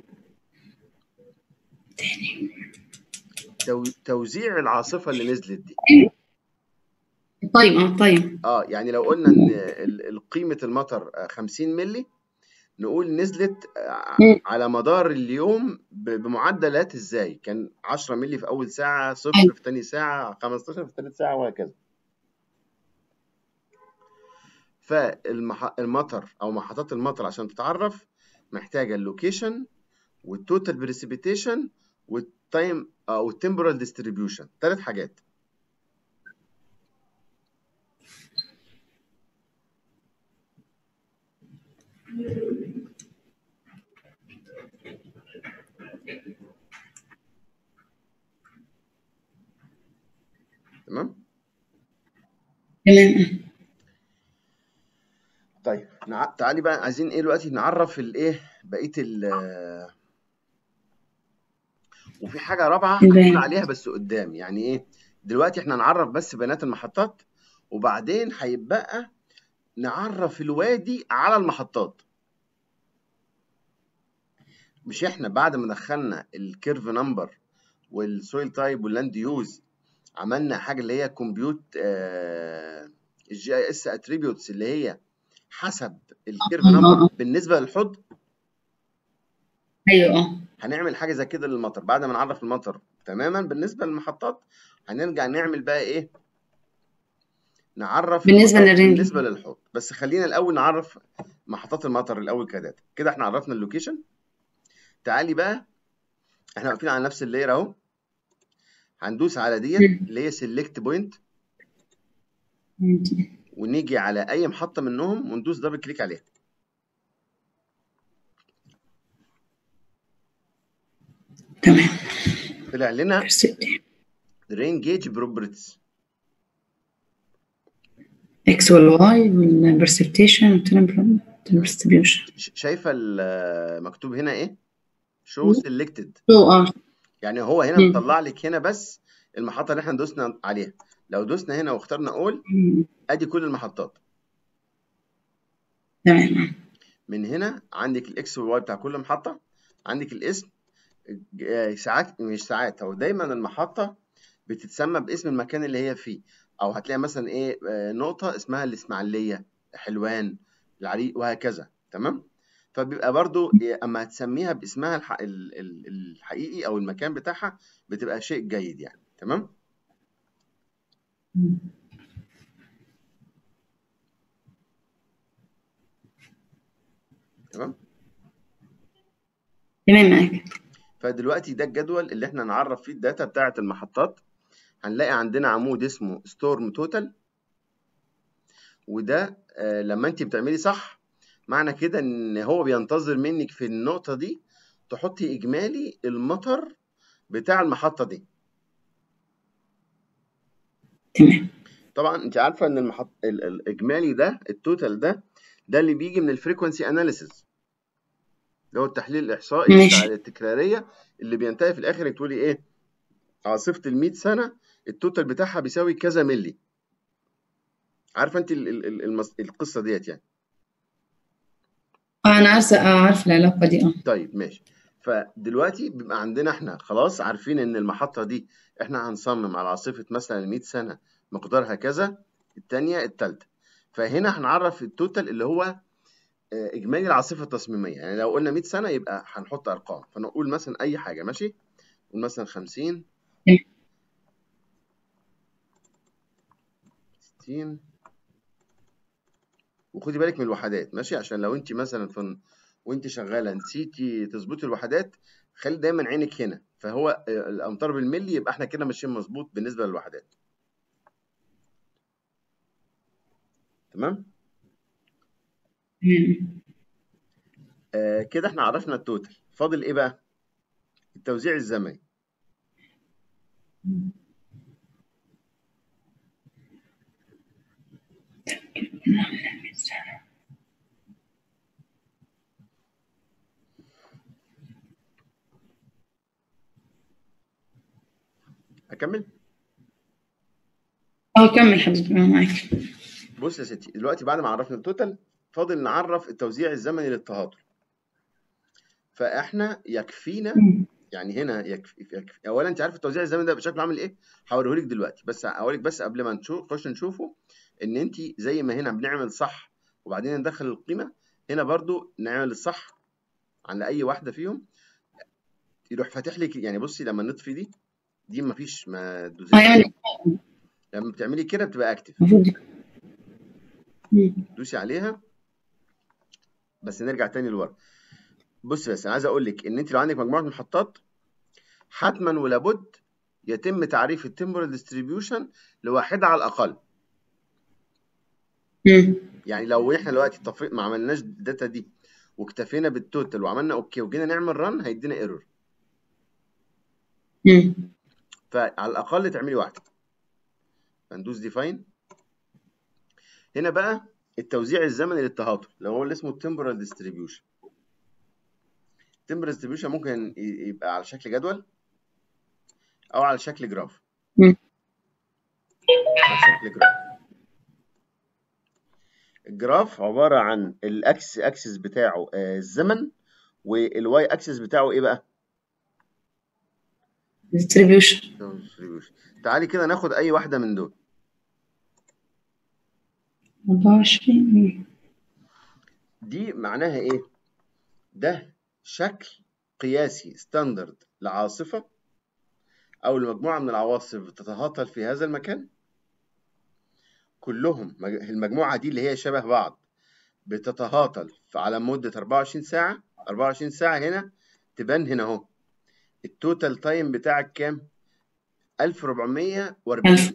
Speaker 2: تاني
Speaker 1: تو... توزيع العاصفة اللي نزلت دي
Speaker 2: طيب اه طيب
Speaker 1: اه يعني لو قلنا ان ال- ال- قيمة المطر آه، 50 ملي نقول نزلت آه،
Speaker 2: مم.
Speaker 1: على مدار اليوم ب- بمعدلات ازاي كان 10 ملي في اول ساعة صفر
Speaker 2: ايوه
Speaker 1: في تاني ساعة 15 في تالت ساعة وهكذا فالمطر او محطات المطر عشان تتعرف محتاجه اللوكيشن والتوتال بريسيبيتيشن والتايم او التمبرال ديستريبيوشن ثلاث حاجات تمام
Speaker 2: تمام
Speaker 1: طيب نع... تعالي بقى عايزين ايه دلوقتي نعرف الايه بقيه ال وفي حاجه رابعه هنقول
Speaker 2: البيان
Speaker 1: عليها بس قدام يعني ايه دلوقتي احنا نعرف بس بيانات المحطات وبعدين هيبقى نعرف الوادي على المحطات مش احنا بعد ما دخلنا الكيرف نمبر والسويل تايب واللاند يوز عملنا حاجه اللي هي كومبيوت الجي اي اس اتريبيوتس اللي هي حسب الكيرف
Speaker 2: اه اه
Speaker 1: نمبر
Speaker 2: اه
Speaker 1: بالنسبه للحوض
Speaker 2: ايوه اه
Speaker 1: هنعمل حاجه زي كده للمطر بعد ما نعرف المطر تماما بالنسبه للمحطات هنرجع نعمل بقى ايه نعرف
Speaker 2: بالنسبة
Speaker 1: المطر
Speaker 2: للرينج
Speaker 1: بالنسبه للحوض بس خلينا الاول نعرف محطات المطر الاول كداتا كده احنا عرفنا اللوكيشن تعالي بقى احنا واقفين على نفس اللاير اهو هندوس على ديت
Speaker 2: مم.
Speaker 1: اللي هي سيلكت بوينت ونيجي على اي محطه منهم وندوس دبل كليك عليها
Speaker 2: تمام
Speaker 1: طلع لنا
Speaker 2: percent.
Speaker 1: رين جيج بروبرتيز
Speaker 2: اكس والواي والبرسبتيشن والديستريبيوشن
Speaker 1: شايفه المكتوب هنا ايه شو سيلكتد
Speaker 2: شو اه
Speaker 1: يعني هو هنا
Speaker 2: مم.
Speaker 1: مطلع لك هنا بس المحطه اللي احنا دوسنا عليها لو دوسنا هنا واخترنا اول
Speaker 2: مم.
Speaker 1: ادي كل المحطات
Speaker 2: تمام
Speaker 1: من هنا عندك الاكس والواي بتاع كل محطه عندك الاسم آه، ساعات مش ساعات هو دايما المحطه بتتسمى باسم المكان اللي هي فيه او هتلاقي مثلا ايه آه، نقطه اسمها الاسماعيليه حلوان العريق وهكذا تمام فبيبقى برضو إيه، اما هتسميها باسمها الح... ال- ال- الحقيقي او المكان بتاعها بتبقى شيء جيد يعني تمام
Speaker 2: مم.
Speaker 1: تمام
Speaker 2: تمام معاك
Speaker 1: فدلوقتي ده الجدول اللي احنا نعرف فيه الداتا بتاعه المحطات هنلاقي عندنا عمود اسمه ستورم توتال وده آه، لما انت بتعملي صح معنى كده ان هو بينتظر منك في النقطة دي تحطي اجمالي المطر بتاع المحطة دي
Speaker 2: تمام
Speaker 1: طبعا انت عارفة ان المحط... ال- الاجمالي ده التوتال ده ده اللي بيجي من الفريكونسي اناليسيس اللي هو التحليل الاحصائي بتاع
Speaker 2: ماشي
Speaker 1: التكرارية اللي بينتهي في الاخر تقولي ايه عاصفة ال 100 سنة التوتال بتاعها بيساوي كذا ملي عارفة انت ال... ال... ال- المس... القصة ديت يعني
Speaker 2: اه انا عارفه اه عارفه العلاقه دي اه
Speaker 1: طيب ماشي فدلوقتي بيبقى عندنا احنا خلاص عارفين ان المحطة دي احنا هنصمم على عاصفة مثلا 100 سنة مقدارها كذا التانية التالتة فهنا هنعرف التوتال اللي هو آه، اجمالي العاصفة التصميمية يعني لو قلنا 100 سنة يبقى هنحط ارقام فنقول مثلا اي حاجة ماشي نقول مثلا 50
Speaker 2: تمام.
Speaker 1: 60 وخدي بالك من الوحدات ماشي عشان لو انت مثلا في وانت شغاله نسيتي تظبطي الوحدات خلي دايما عينك هنا فهو آه، الامتار بالملي يبقى احنا كده ماشيين مظبوط بالنسبه للوحدات تمام
Speaker 2: تمام
Speaker 1: آه كده احنا عرفنا التوتال فاضل ايه بقى التوزيع الزمني اكمل
Speaker 2: اه كمل حضرتك انا معاك
Speaker 1: بص يا ستي دلوقتي بعد ما عرفنا التوتال فاضل نعرف التوزيع الزمني للتهاطل فاحنا يكفينا
Speaker 2: مم.
Speaker 1: يعني هنا يكفي, يكفي. اولا انت عارف التوزيع الزمني ده بشكل عامل ايه هوريهولك دلوقتي بس هوريك بس قبل ما نشوف نخش نشوفه ان انت زي ما هنا بنعمل صح وبعدين ندخل القيمه هنا برضو نعمل الصح على اي واحده فيهم يروح فاتح لك يعني بصي لما نطفي دي دي مفيش ما
Speaker 2: اه
Speaker 1: تدوسيش
Speaker 2: يعني
Speaker 1: لما بتعملي كده بتبقى اكتف
Speaker 2: المفروض مم.
Speaker 1: دوسي عليها بس نرجع تاني لورا بص بس انا عايز اقول لك ان انت لو عندك مجموعه محطات حتما ولابد يتم تعريف التمبرال ديستريبيوشن لواحده على الاقل
Speaker 2: مم.
Speaker 1: يعني لو احنا دلوقتي طف... ما عملناش الداتا دي واكتفينا بالتوتال وعملنا اوكي وجينا نعمل رن هيدينا ايرور
Speaker 2: مم.
Speaker 1: فعلى الاقل تعملي واحده هندوس ديفاين هنا بقى التوزيع الزمني للتهاطل اللي هو اللي اسمه التمبرال ديستريبيوشن التمبرال ديستريبيوشن ممكن ي- يبقى على شكل جدول او على شكل جراف
Speaker 2: مم.
Speaker 1: على شكل جراف الجراف عباره عن الاكس اكسس بتاعه آه، الزمن والواي اكسس بتاعه ايه بقى
Speaker 2: distribution
Speaker 1: distribution. تعالي كده ناخد اي واحده من دول
Speaker 2: 24 مم.
Speaker 1: دي معناها ايه ده شكل قياسي ستاندرد لعاصفه او لمجموعه من العواصف بتتهاطل في هذا المكان كلهم مج- المجموعه دي اللي هي شبه بعض بتتهاطل في- على مده 24 ساعه 24 ساعه هنا تبان هنا اهو التوتال تايم بتاعك كام 1440
Speaker 2: ألف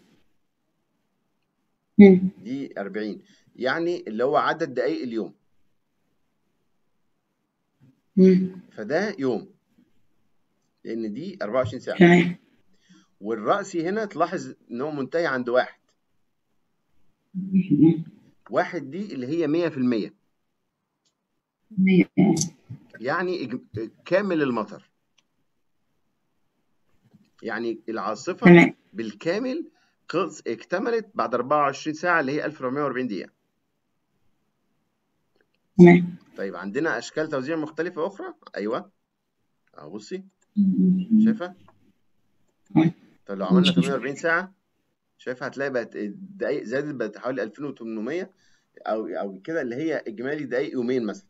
Speaker 2: مم.
Speaker 1: دي 40 يعني اللي هو عدد دقائق اليوم
Speaker 2: مم.
Speaker 1: فده يوم لان دي 24 ساعه
Speaker 2: تمام
Speaker 1: والرأسي هنا تلاحظ ان هو منتهي عند واحد
Speaker 2: مم.
Speaker 1: واحد دي اللي هي 100%
Speaker 2: مية.
Speaker 1: يعني إج- كامل المطر يعني العاصفة
Speaker 2: تمام
Speaker 1: بالكامل قص- اكتملت بعد 24 ساعة اللي هي 1440 دقيقة
Speaker 2: تمام
Speaker 1: طيب عندنا أشكال توزيع مختلفة أخرى أيوة أهو بصي
Speaker 2: مم.
Speaker 1: شايفة
Speaker 2: تمام.
Speaker 1: طب لو عملنا
Speaker 2: مش مشكلة.
Speaker 1: 48 ساعة شايفة هتلاقي بقت الدقايق زادت بقت حوالي 2800 أو أو كده اللي هي إجمالي دقايق يومين مثلا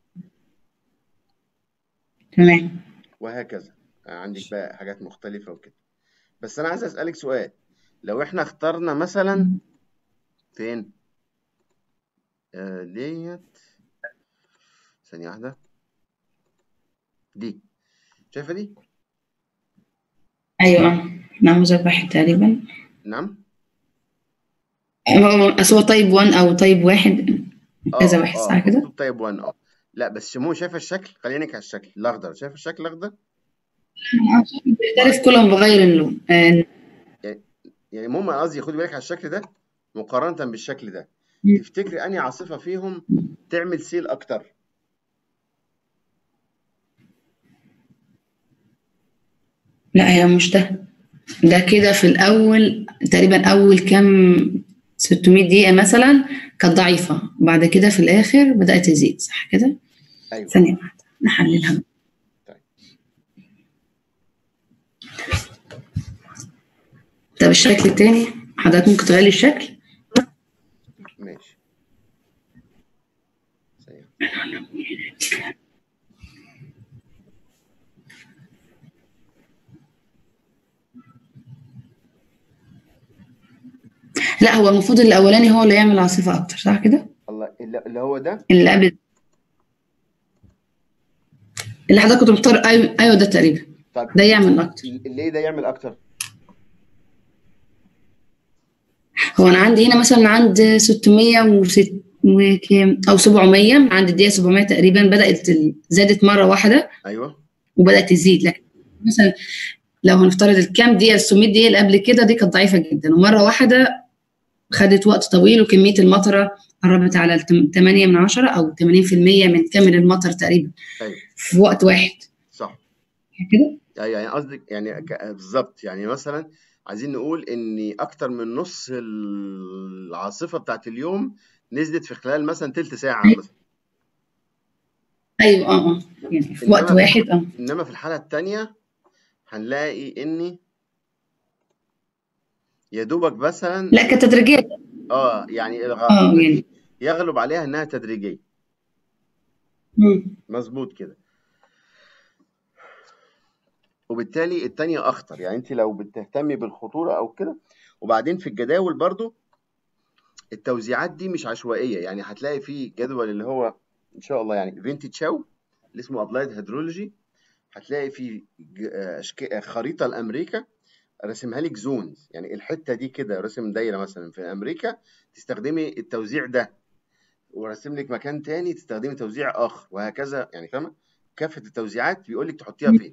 Speaker 2: تمام
Speaker 1: وهكذا عندك بقى حاجات مختلفة وكده بس أنا عايز أسألك سؤال لو إحنا اخترنا مثلا فين آه ديت ثانية واحدة دي شايفة دي
Speaker 2: أيوة نموذج واحد تقريبا
Speaker 1: نعم
Speaker 2: هو أصل هو طيب 1 أو طيب واحد كذا
Speaker 1: اه
Speaker 2: واحد
Speaker 1: اه
Speaker 2: صح كده؟
Speaker 1: مكتوب تايب 1 اه لا بس شمو شايفة الشكل خلينا نك على الشكل الأخضر شايفة الشكل الأخضر
Speaker 2: بيختلف كلهم بغير اللون آه،
Speaker 1: يعني المهم أنا قصدي خدي بالك على الشكل ده مقارنة بالشكل ده
Speaker 2: مم.
Speaker 1: تفتكري أنهي عاصفة فيهم تعمل سيل أكتر
Speaker 2: لا هي مش ده ده كده في الأول تقريبا أول كام 600 دقيقة مثلا كانت ضعيفة بعد كده في الآخر بدأت تزيد صح كده؟
Speaker 1: أيوه
Speaker 2: ثانية واحدة نحللها
Speaker 1: طيب
Speaker 2: طب الشكل التاني حضرتك ممكن تغير الشكل؟
Speaker 1: ماشي ثانية
Speaker 2: لا هو المفروض الأولاني هو اللي يعمل عاصفة أكتر صح كده؟
Speaker 1: الله اللي اللي هو ده
Speaker 2: اللي قبل اللي حضرتك كنت مختار أيوه أيوه ده تقريبا
Speaker 1: طب
Speaker 2: ده يعمل أكتر
Speaker 1: ليه ده يعمل أكتر
Speaker 2: هو أنا عندي هنا مثلا عند 600 وست وكام أو 700 عند الدقيقة 700 تقريبا بدأت ال- زادت مرة واحدة
Speaker 1: أيوه
Speaker 2: وبدأت تزيد لكن مثلا لو هنفترض الكام دقيقة ال 600 دقيقة اللي قبل كده دي كانت ضعيفة جدا ومرة واحدة خدت وقت طويل وكمية المطرة قربت على 8 من 10 أو 80% من كامل المطر تقريبا
Speaker 1: أيوه
Speaker 2: في وقت واحد
Speaker 1: صح
Speaker 2: كده
Speaker 1: يعني يعني قصدك يعني ك- بالظبط يعني مثلا عايزين نقول ان اكتر من نص العاصفه بتاعت اليوم نزلت في خلال مثلا تلت ساعه مثلا
Speaker 2: ايوه اه اه يعني في وقت
Speaker 1: إنما-
Speaker 2: واحد اه
Speaker 1: انما في الحاله التانيه هنلاقي ان يا دوبك مثلا
Speaker 2: لا كانت تدريجية
Speaker 1: اه يعني
Speaker 2: اه
Speaker 1: العاصفه
Speaker 2: يعني
Speaker 1: دي يغلب عليها انها تدريجيه
Speaker 2: مم.
Speaker 1: مظبوط كده وبالتالي التانية أخطر يعني أنت لو بتهتمي بالخطورة أو كده وبعدين في الجداول برضو التوزيعات دي مش عشوائيه يعني هتلاقي في جدول اللي هو ان شاء الله يعني فينتي تشاو اللي اسمه ابلايد هيدرولوجي هتلاقي في ج- آه، أشك- آه، خريطه لامريكا راسمها لك زونز يعني الحته دي كده راسم دايره مثلا في امريكا تستخدمي التوزيع ده وراسم لك مكان تاني تستخدمي توزيع اخر وهكذا يعني فاهمه كافه التوزيعات بيقول لك تحطيها فين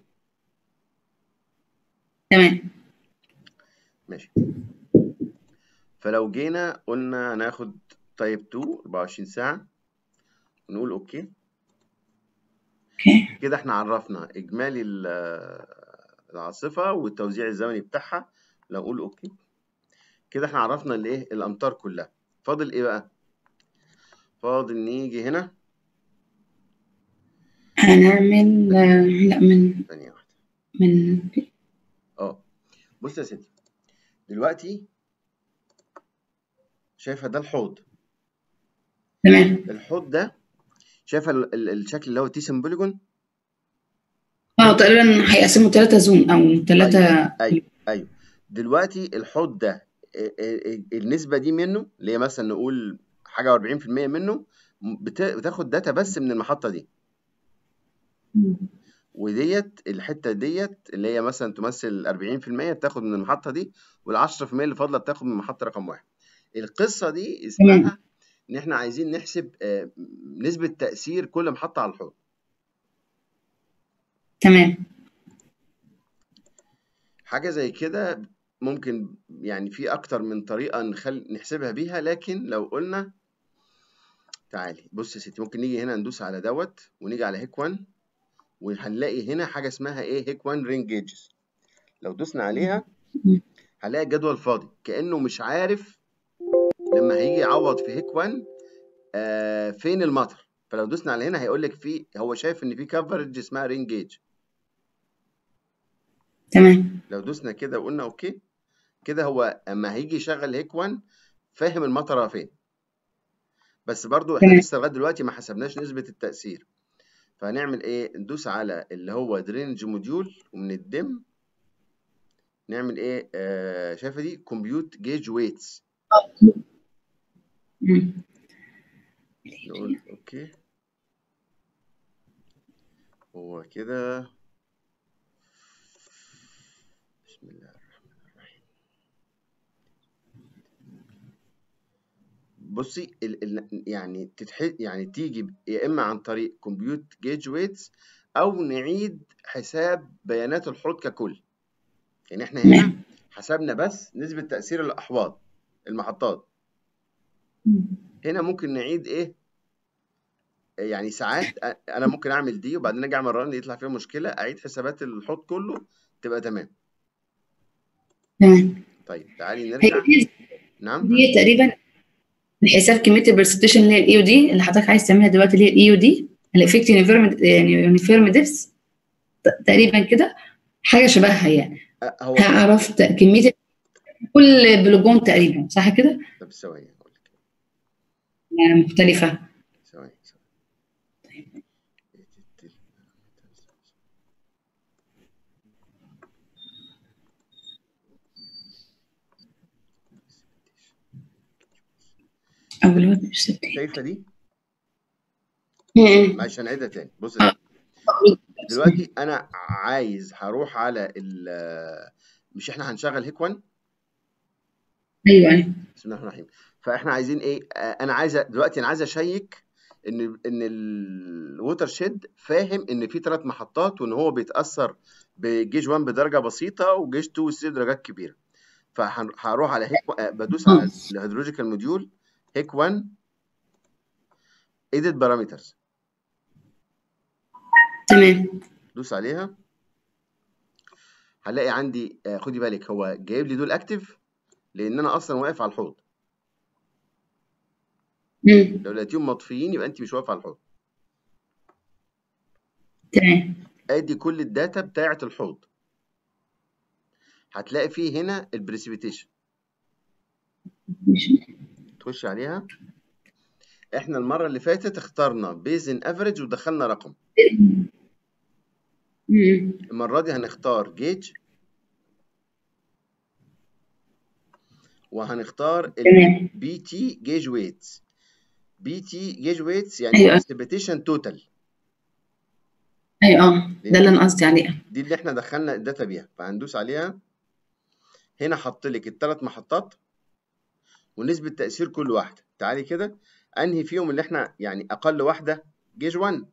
Speaker 2: تمام
Speaker 1: ماشي فلو جينا قلنا هناخد تايب 2 24 ساعه نقول اوكي
Speaker 2: اوكي
Speaker 1: كده احنا عرفنا اجمالي ال- العاصفه والتوزيع الزمني بتاعها لو اقول اوكي كده احنا عرفنا الايه الامطار كلها فاضل ايه بقى فاضل نيجي هنا
Speaker 2: هنعمل آه، لا من
Speaker 1: ثانيه واحده
Speaker 2: من
Speaker 1: اه بص يا ستي دلوقتي شايفه ده الحوض
Speaker 2: تمام
Speaker 1: الحوض ده شايفه ال- ال- الشكل اللي هو تي سمبوليجون
Speaker 2: اه تقريبا هيقسموا ثلاثة زون او ثلاثة
Speaker 1: ايوه ايوه دلوقتي الحوض ده ال- ال- النسبه دي منه اللي هي مثلا نقول حاجه 40% منه بت- بتاخد داتا بس من المحطه دي وديت الحته ديت اللي هي مثلا تمثل 40% بتاخد من المحطه دي وال10% اللي فاضله بتاخد من المحطه رقم واحد القصه دي اسمها ان احنا عايزين نحسب آه، نسبه تاثير كل محطه على الحوض
Speaker 2: تمام
Speaker 1: حاجه زي كده ممكن يعني في اكتر من طريقه نخل... نحسبها بيها لكن لو قلنا تعالي بص يا ستي ممكن نيجي هنا ندوس على دوت ونيجي على هيك 1 وهنلاقي هنا حاجه اسمها ايه هيك 1 رينج جيجز لو دوسنا عليها هنلاقي الجدول فاضي كانه مش عارف لما هيجي يعوض في هيك 1 آه فين المطر فلو دوسنا على هنا هيقول لك في هو شايف ان في كفرج اسمها رينج جيج
Speaker 2: تمام
Speaker 1: لو دوسنا كده وقلنا اوكي كده هو اما هيجي يشغل هيك 1 فاهم المطره فين بس برضو احنا
Speaker 2: تمام.
Speaker 1: لسه لغايه دلوقتي ما حسبناش نسبه التاثير فهنعمل ايه ندوس على اللي هو درينج موديول ومن الدم نعمل ايه آه شايفه دي كومبيوت جيج ويتس
Speaker 2: مم.
Speaker 1: نقول اوكي هو كده بسم الله الرحمن الرحيم بصي ال ال يعني تتح يعني تيجي يا اما عن طريق كومبيوت جيج ويتس او نعيد حساب بيانات الحوض ككل يعني احنا هنا
Speaker 2: تمام
Speaker 1: حسبنا بس نسبة تأثير الأحواض المحطات
Speaker 2: مم.
Speaker 1: هنا ممكن نعيد ايه يعني ساعات أ- انا ممكن اعمل دي وبعدين اجي اعمل رن يطلع فيها مشكله اعيد حسابات الحوض كله تبقى تمام
Speaker 2: تمام
Speaker 1: طيب تعالي
Speaker 2: هي
Speaker 1: نرجع
Speaker 2: دي
Speaker 1: نعم
Speaker 2: دي تقريبا الحساب كميه البرسبتيشن اللي هي الاي او دي اللي حضرتك عايز تعملها دلوقتي اللي هي الاي او دي الافكت يعني يونيفيرم ديفس تقريبا كده حاجه شبهها يعني
Speaker 1: أ- هو
Speaker 2: هعرف ت- كميه كل بلوجون تقريبا صح كده
Speaker 1: طب ثواني اقول لك
Speaker 2: يعني مختلفه
Speaker 1: ثواني ثواني
Speaker 2: اول واحد مش ستة.
Speaker 1: شايفه دي
Speaker 2: مم.
Speaker 1: معلش هنعيدها تاني بص
Speaker 2: آه.
Speaker 1: دلوقتي انا عايز هروح على ال مش احنا هنشغل هيك 1
Speaker 2: ايوه ايوه
Speaker 1: بسم الله الرحمن الرحيم فاحنا عايزين ايه آه، انا عايز أ- دلوقتي انا عايز اشيك ان ان الووتر شيد فاهم ان في ثلاث محطات وان هو بيتاثر بجيج 1 بدرجه بسيطه وجيج 2 و 3 درجات كبيره فهروح على هيك آه، بدوس على الهيدرولوجيكال موديول هيك 1 ايديت بارامترز
Speaker 2: تمام
Speaker 1: دوس عليها هلاقي عندي آه، خدي بالك هو جايب لي دول اكتف لان انا اصلا واقف على الحوض
Speaker 2: مم.
Speaker 1: لو لقيتيهم مطفيين يبقى انت مش واقفه على الحوض
Speaker 2: تمام
Speaker 1: ادي كل الداتا بتاعه الحوض هتلاقي فيه هنا البريسيبيتيشن
Speaker 2: ماشي.
Speaker 1: تخش عليها احنا المره اللي فاتت اخترنا بيزن افريج ودخلنا رقم
Speaker 2: مم.
Speaker 1: المره دي هنختار جيج وهنختار
Speaker 2: تمام
Speaker 1: البي تي جيج ويتس بي تي جيج ويتس يعني
Speaker 2: ايوه
Speaker 1: بريسبيتيشن توتال
Speaker 2: ايوه اه ده
Speaker 1: لان
Speaker 2: اللي
Speaker 1: دي
Speaker 2: انا قصدي عليه
Speaker 1: دي اللي احنا دخلنا الداتا بيها فهندوس عليها هنا حط لك الثلاث محطات ونسبة تأثير كل واحدة تعالي كده انهي فيهم اللي احنا يعني اقل واحدة جيج 1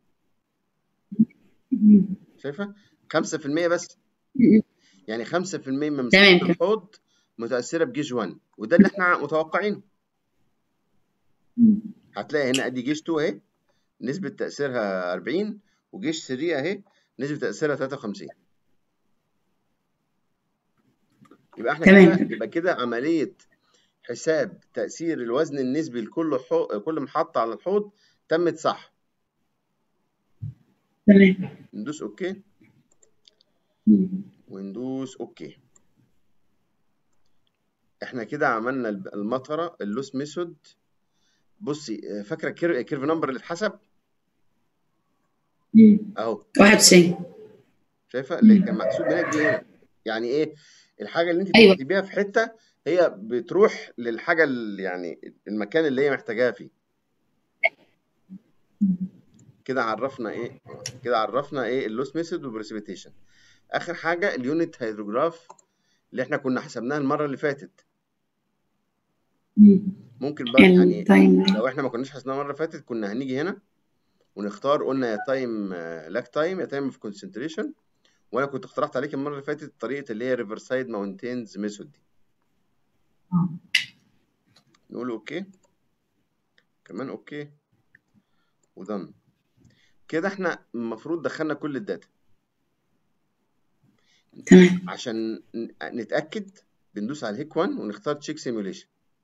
Speaker 2: مم.
Speaker 1: شايفة 5% بس
Speaker 2: مم.
Speaker 1: يعني 5% من مساحة
Speaker 2: تمام كده
Speaker 1: الحوض متأثرة بجيج 1 وده اللي احنا متوقعينه
Speaker 2: مم.
Speaker 1: هتلاقي هنا ادي جيش 2 اهي نسبة تأثيرها 40 وجيش 3 اهي نسبة تأثيرها 53 يبقى احنا
Speaker 2: تمام
Speaker 1: كده
Speaker 2: كده
Speaker 1: يبقى كده عملية حساب تأثير الوزن النسبي لكل حو... كل محطة على الحوض تمت صح
Speaker 2: تمام
Speaker 1: ندوس اوكي
Speaker 2: مم.
Speaker 1: وندوس اوكي احنا كده عملنا الب- المطرة اللوس ميثود بصي فاكرة الكير- الكيرف نمبر اللي اتحسب
Speaker 2: مم.
Speaker 1: اهو
Speaker 2: 91
Speaker 1: شايفة اللي
Speaker 2: مم.
Speaker 1: كان محسوب هناك دي هنا يعني ايه الحاجة اللي انت
Speaker 2: ايوه
Speaker 1: بتكتبيها في حتة هي بتروح للحاجة اللي يعني المكان اللي هي محتاجاها فيه كده عرفنا ايه كده عرفنا ايه اللوس ميثود والبريسيبيتيشن اخر حاجة اليونت هيدروجراف اللي احنا كنا حسبناها المرة اللي فاتت
Speaker 2: مم.
Speaker 1: ممكن بقى يعني
Speaker 2: التايم
Speaker 1: لو احنا ما كناش حسبناها المرة اللي فاتت كنا هنيجي هنا ونختار قلنا يا تايم لاك تايم يا تايم اوف كونسنتريشن وانا كنت اقترحت عليك المرة اللي فاتت طريقة اللي هي ريفرسايد ماونتينز ميثود دي نقول اوكي كمان اوكي ودن كده احنا المفروض دخلنا كل الداتا
Speaker 2: تمام
Speaker 1: عشان ن- نتأكد بندوس على الهيك 1 ونختار تشيك سيميوليشن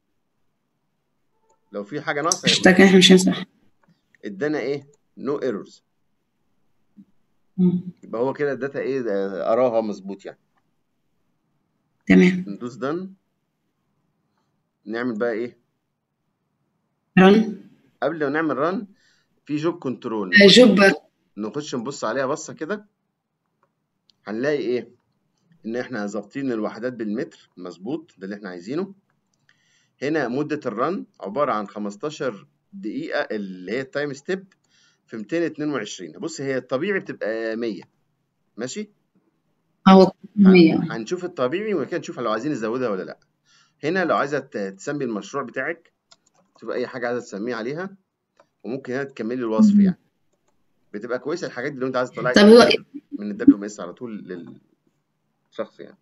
Speaker 1: لو في حاجة ناقصة
Speaker 2: مش
Speaker 1: يقول
Speaker 2: متأكد احنا مش هنصح
Speaker 1: ادانا ايه نو ايرورز
Speaker 2: مم.
Speaker 1: يبقى هو كده الداتا ايه ده اراها مظبوط يعني
Speaker 2: تمام
Speaker 1: ندوس دن نعمل بقى ايه
Speaker 2: رن
Speaker 1: قبل ما نعمل رن في جوب كنترول نخش
Speaker 2: جوب
Speaker 1: نخش نبص عليها بصة كده هنلاقي ايه ان احنا ظابطين الوحدات بالمتر مظبوط ده اللي احنا عايزينه هنا مدة الرن عبارة عن 15 دقيقة اللي هي التايم ستيب في 222 بص هي الطبيعي بتبقى 100 ماشي
Speaker 2: هو
Speaker 1: هن-
Speaker 2: 100
Speaker 1: هنشوف الطبيعي وبعد كده نشوف لو عايزين نزودها ولا لا هنا لو عايزة ت- تسمي المشروع بتاعك تشوف اي حاجة عايزة تسميه عليها وممكن هنا تكملي الوصف يعني بتبقى كويسة الحاجات دي لو انت عايز تطلعي
Speaker 2: طب هو
Speaker 1: تأثير من الدبليو ام اس على طول للشخص يعني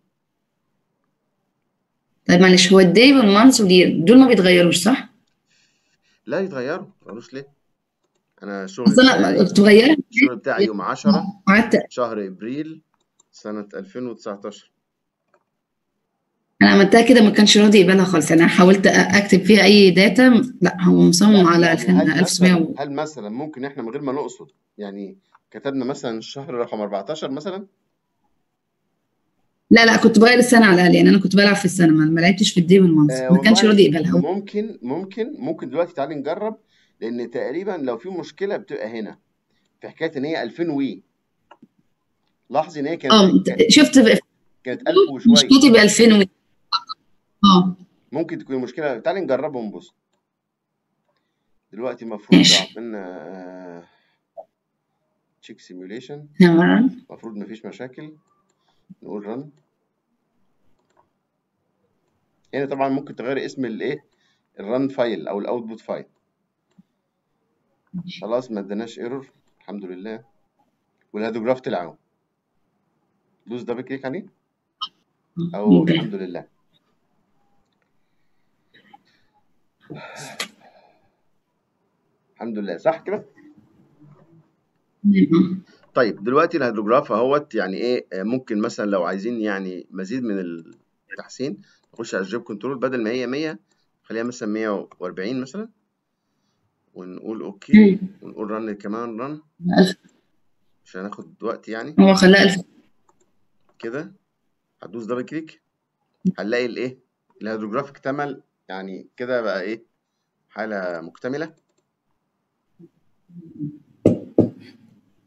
Speaker 2: طيب معلش هو الداي والمانث والير دول ما بيتغيروش صح؟
Speaker 1: لا يتغيروا ملوش ليه انا الشغل
Speaker 2: اصل انا
Speaker 1: بتاعي
Speaker 2: كنت بغيرها
Speaker 1: الشغل بتاعي يوم 10
Speaker 2: قعدت
Speaker 1: شهر ابريل سنة 2019
Speaker 2: انا عملتها كده ما كانش راضي يقبلها خالص انا حاولت أ- اكتب فيها اي داتا لا هو مصمم
Speaker 1: لا
Speaker 2: على
Speaker 1: يعني
Speaker 2: 2000
Speaker 1: هل
Speaker 2: 1900
Speaker 1: مثلا
Speaker 2: و...
Speaker 1: هل مثلا ممكن احنا من غير ما نقصد يعني كتبنا مثلا الشهر رقم 14 مثلا
Speaker 2: لا لا كنت بغير السنه على الاقل يعني انا كنت بلعب في السنه ما ما لعبتش في الدي والمانث
Speaker 1: آه
Speaker 2: ما كانش
Speaker 1: والله
Speaker 2: راضي يقبلها هو
Speaker 1: ممكن ممكن ممكن دلوقتي تعالي نجرب لان تقريبا لو في مشكلة بتبقى هنا في حكاية ان هي 2000 وي لاحظي ان هي كانت
Speaker 2: اه
Speaker 1: كانت
Speaker 2: شفت بقى
Speaker 1: كانت 1000
Speaker 2: مش
Speaker 1: وشوية
Speaker 2: كاتب 2000 و... اه
Speaker 1: ممكن تكون المشكلة تعالي نجربها ونبص دلوقتي المفروض لو
Speaker 2: ماشي
Speaker 1: عملنا تشيك سيميوليشن
Speaker 2: تمام
Speaker 1: المفروض مفيش مشاكل نقول رن هنا طبعا ممكن تغير اسم الايه الرن فايل او الاوتبوت فايل خلاص ما اداناش ايرور الحمد لله والهيدروجراف طلع اهو دوس دبل كليك عليه اهو
Speaker 2: يبقى
Speaker 1: الحمد لله الحمد لله صح كده
Speaker 2: تمام
Speaker 1: طيب دلوقتي الهيدروجراف اهوت يعني ايه آه، ممكن مثلا لو عايزين يعني مزيد من التحسين نخش على الجوب كنترول بدل ما هي 100 خليها مثلا 140 مثلا ونقول اوكي
Speaker 2: مم.
Speaker 1: ونقول رن كمان رن
Speaker 2: ألف
Speaker 1: عشان ناخد وقت يعني
Speaker 2: هو خلاها 1000
Speaker 1: كده هتدوس دبل كليك هنلاقي الايه الهيدروجراف اكتمل يعني كده بقى ايه حالة مكتملة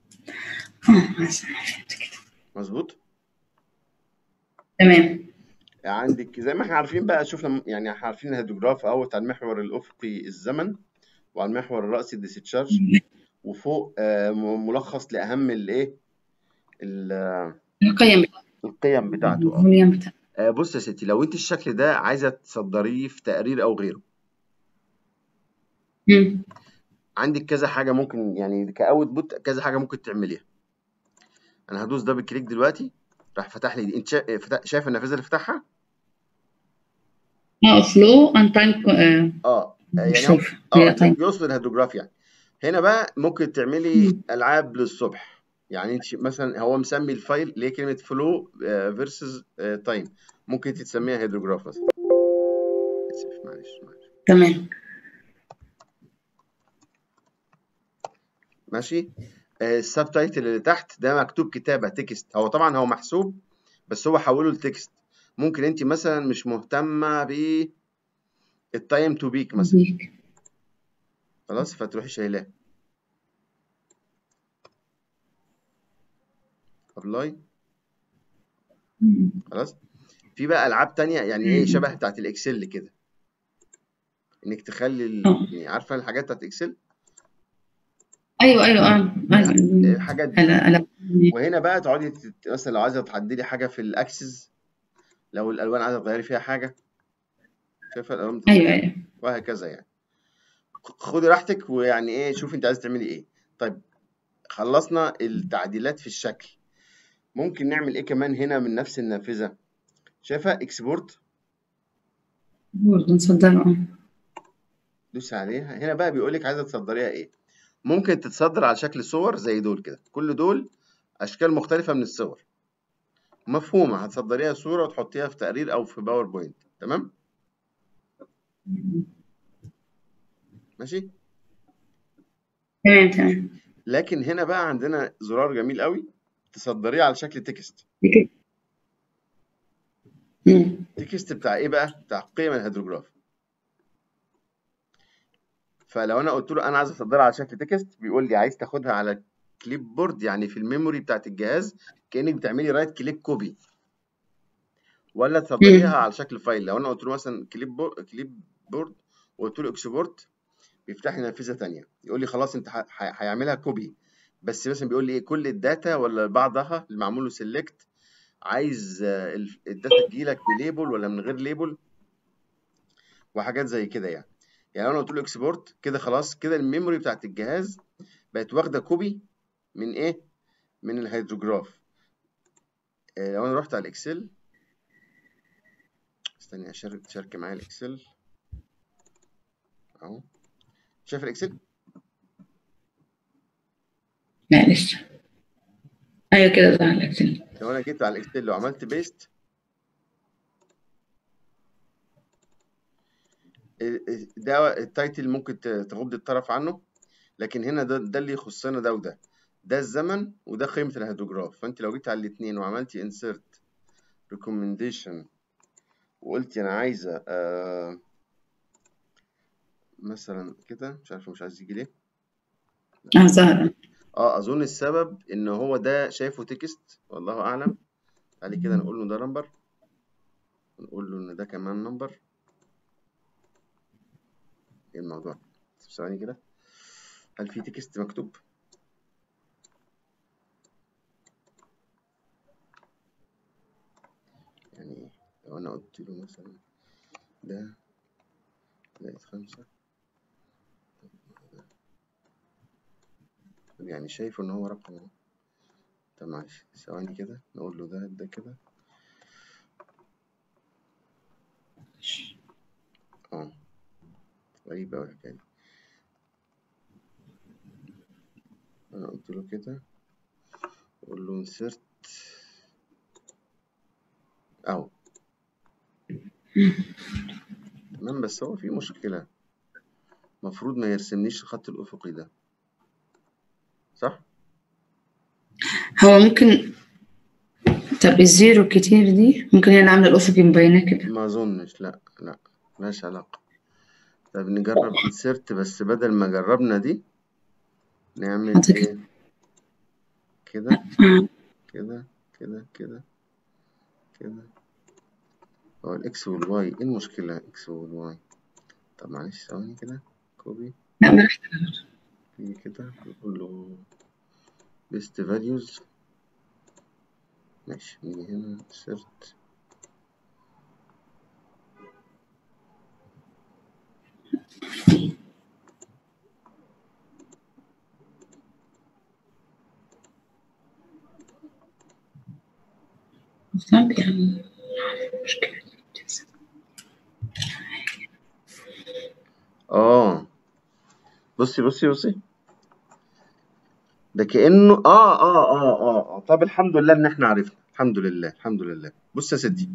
Speaker 2: اه مثلا فهمت كده
Speaker 1: مظبوط
Speaker 2: تمام
Speaker 1: عندك زي ما احنا عارفين بقى شفنا يعني احنا عارفين الهيدروجراف اهوت على المحور الافقي الزمن وعلى المحور الرأسي الديسيتشارج وفوق آه، م- ملخص لاهم الايه ال-
Speaker 2: القيم
Speaker 1: القيم بتاعته اه
Speaker 2: القيم بتاعته
Speaker 1: آه، بص يا ستي لو انت الشكل ده عايزه تصدريه في تقرير او غيره
Speaker 2: مم.
Speaker 1: عندك كذا حاجه ممكن يعني كاوت بوت كذا حاجه ممكن تعمليها انا هدوس دبل كليك دلوقتي راح فتح لي دي. انت شا- فتا- شايف النافذه اللي فتحها
Speaker 2: اه فلو ان تايم
Speaker 1: اه آه،
Speaker 2: مش
Speaker 1: يعني هو
Speaker 2: شايفة
Speaker 1: اه
Speaker 2: هي تايم
Speaker 1: يقصد الهيدروجراف يعني هنا بقى ممكن تعملي العاب للصبح يعني انت مثلا هو مسمي الفايل اللي هي كلمه فلو فيرسز تايم ممكن انت تسميها هيدروجراف مثلا اسف معلش معلش
Speaker 2: تمام
Speaker 1: ماشي السب تايتل اللي تحت ده مكتوب كتابه تكست هو طبعا هو محسوب بس هو حوله لتكست ممكن انت مثلا مش مهتمه بالتايم تو بيك مثلا
Speaker 2: بيك.
Speaker 1: خلاص فتروحي شايلاه ابلاي
Speaker 2: مم.
Speaker 1: خلاص في بقى العاب تانية يعني ايه شبه بتاعت الاكسل كده انك تخلي ال...
Speaker 2: اه
Speaker 1: يعني عارفه الحاجات بتاعت اكسل
Speaker 2: ايوه ايوه اه ايوه
Speaker 1: الحاجات دي
Speaker 2: على على
Speaker 1: وهنا بقى تقعدي تت- مثلا لو عايزه تعدلي حاجه في الاكسس لو الالوان عايزه تغيري فيها حاجه شايفه الالوان
Speaker 2: ايوه
Speaker 1: بتتغير
Speaker 2: ايوه
Speaker 1: وهكذا يعني خدي راحتك ويعني ايه شوفي انت عايزه تعملي ايه طيب خلصنا التعديلات في الشكل ممكن نعمل ايه كمان هنا من نفس النافذه شايفه اكسبورت
Speaker 2: برضه نصدره اه
Speaker 1: دوس عليها هنا بقى بيقول لك عايزه تصدريها ايه ممكن تتصدر على شكل صور زي دول كده كل دول اشكال مختلفه من الصور مفهومه هتصدريها صوره وتحطيها في تقرير او في باوربوينت تمام ماشي
Speaker 2: تمام تمام
Speaker 1: لكن هنا بقى عندنا زرار جميل قوي تصدريه على شكل تكست
Speaker 2: دي كده. مم.
Speaker 1: تكست بتاع ايه بقى بتاع قيم الهيدروجراف فلو انا قلت له انا عايز اصدرها على شكل تكست بيقول لي عايز تاخدها على كليب بورد يعني في الميموري بتاعت الجهاز كانك بتعملي رايت كليك كوبي ولا تصدريها
Speaker 2: مم.
Speaker 1: على شكل فايل لو انا قلت له مثلا كليب بورد كليب بورد وقلت له اكسبورت بيفتح لي نافذه تانية يقول لي خلاص انت ح- ح- هيعملها كوبي بس مثلا بيقول لي ايه كل الداتا ولا بعضها اللي معمول له سيلكت عايز آه، ال- الداتا تجيلك بليبل ولا من غير ليبل وحاجات زي كده يعني يعني لو انا قلت له اكسبورت كده خلاص كده الميموري بتاعت الجهاز بقت واخده كوبي من ايه من الهيدروجراف آه، لو انا رحت على الاكسل استني اشارك تشارك معايا الاكسل اهو شايف الاكسل
Speaker 2: لا لسه ايوه كده ظهر الاكسل
Speaker 1: لو انا جيت على الاكسل وعملت بيست ده التايتل ممكن ت- تغض الطرف عنه لكن هنا ده, ده اللي يخصنا ده وده ده الزمن وده قيمة الهيدروجراف فانت لو جيت على الاثنين وعملتي insert recommendation وقلتي انا عايزة آه مثلا كده مش عارف مش عايز يجي ليه
Speaker 2: اه ظهر
Speaker 1: اه اظن السبب ان هو ده شايفه تكست والله اعلم تعالي كده نقول له ده نمبر ونقول له ان ده كمان نمبر ايه الموضوع ثواني كده هل في تكست مكتوب يعني لو انا قلت له مثلا ده لقيت خمسة يعني شايفه ان هو رقم اهو طب معلش ثواني كده نقول له ده ده كده اه غريبة أوي الحكاية دي أنا قلت له كده أقول له insert أهو تمام بس هو في مشكلة المفروض ما يرسمنيش الخط الأفقي ده صح؟
Speaker 2: هو ممكن طب الزيرو كتير دي ممكن هي اللي عامله الافق مبيناه كده
Speaker 1: ما أظنش لأ لأ ملهاش علاقة طب نجرب insert بس بدل ما جربنا دي نعمل
Speaker 2: حاطط
Speaker 1: إيه كده
Speaker 2: آه.
Speaker 1: كده كده كده كده هو الاكس والواي ايه المشكلة اكس والواي طب معلش ثواني كده كوبي
Speaker 2: لا براحتك
Speaker 1: في كده نقول له best values ماشي نيجي هنا insert
Speaker 2: طب يعني مشكلة
Speaker 1: اه بصي بصي بصي ده كأنه اه اه اه اه اه طب الحمد لله ان احنا عرفنا الحمد لله الحمد لله بص يا ستي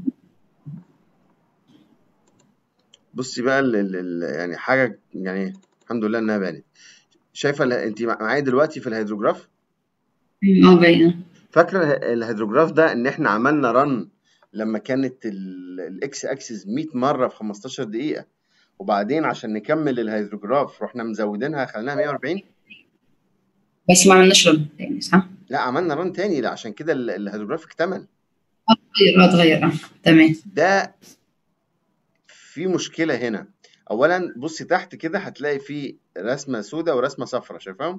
Speaker 1: بصي بقى ال ال ال يعني حاجة يعني الحمد لله انها بانت شايفة ال- انت مع- معايا دلوقتي في الهيدروجراف
Speaker 2: اه باينة
Speaker 1: فاكرة اله- الهيدروجراف ده ان احنا عملنا رن لما كانت الاكس اكسس 100 مرة في 15 دقيقة وبعدين عشان نكمل الهيدروجراف رحنا مزودينها خليناها 140
Speaker 2: بس ما عملناش رن تاني صح؟
Speaker 1: لا عملنا رن تاني لا عشان كده ال- الهيدروجراف اكتمل
Speaker 2: اتغير اه اتغير اه تمام
Speaker 1: ده في مشكلة هنا اولا بصي تحت كده هتلاقي في رسمة سوداء ورسمة صفراء شايفاهم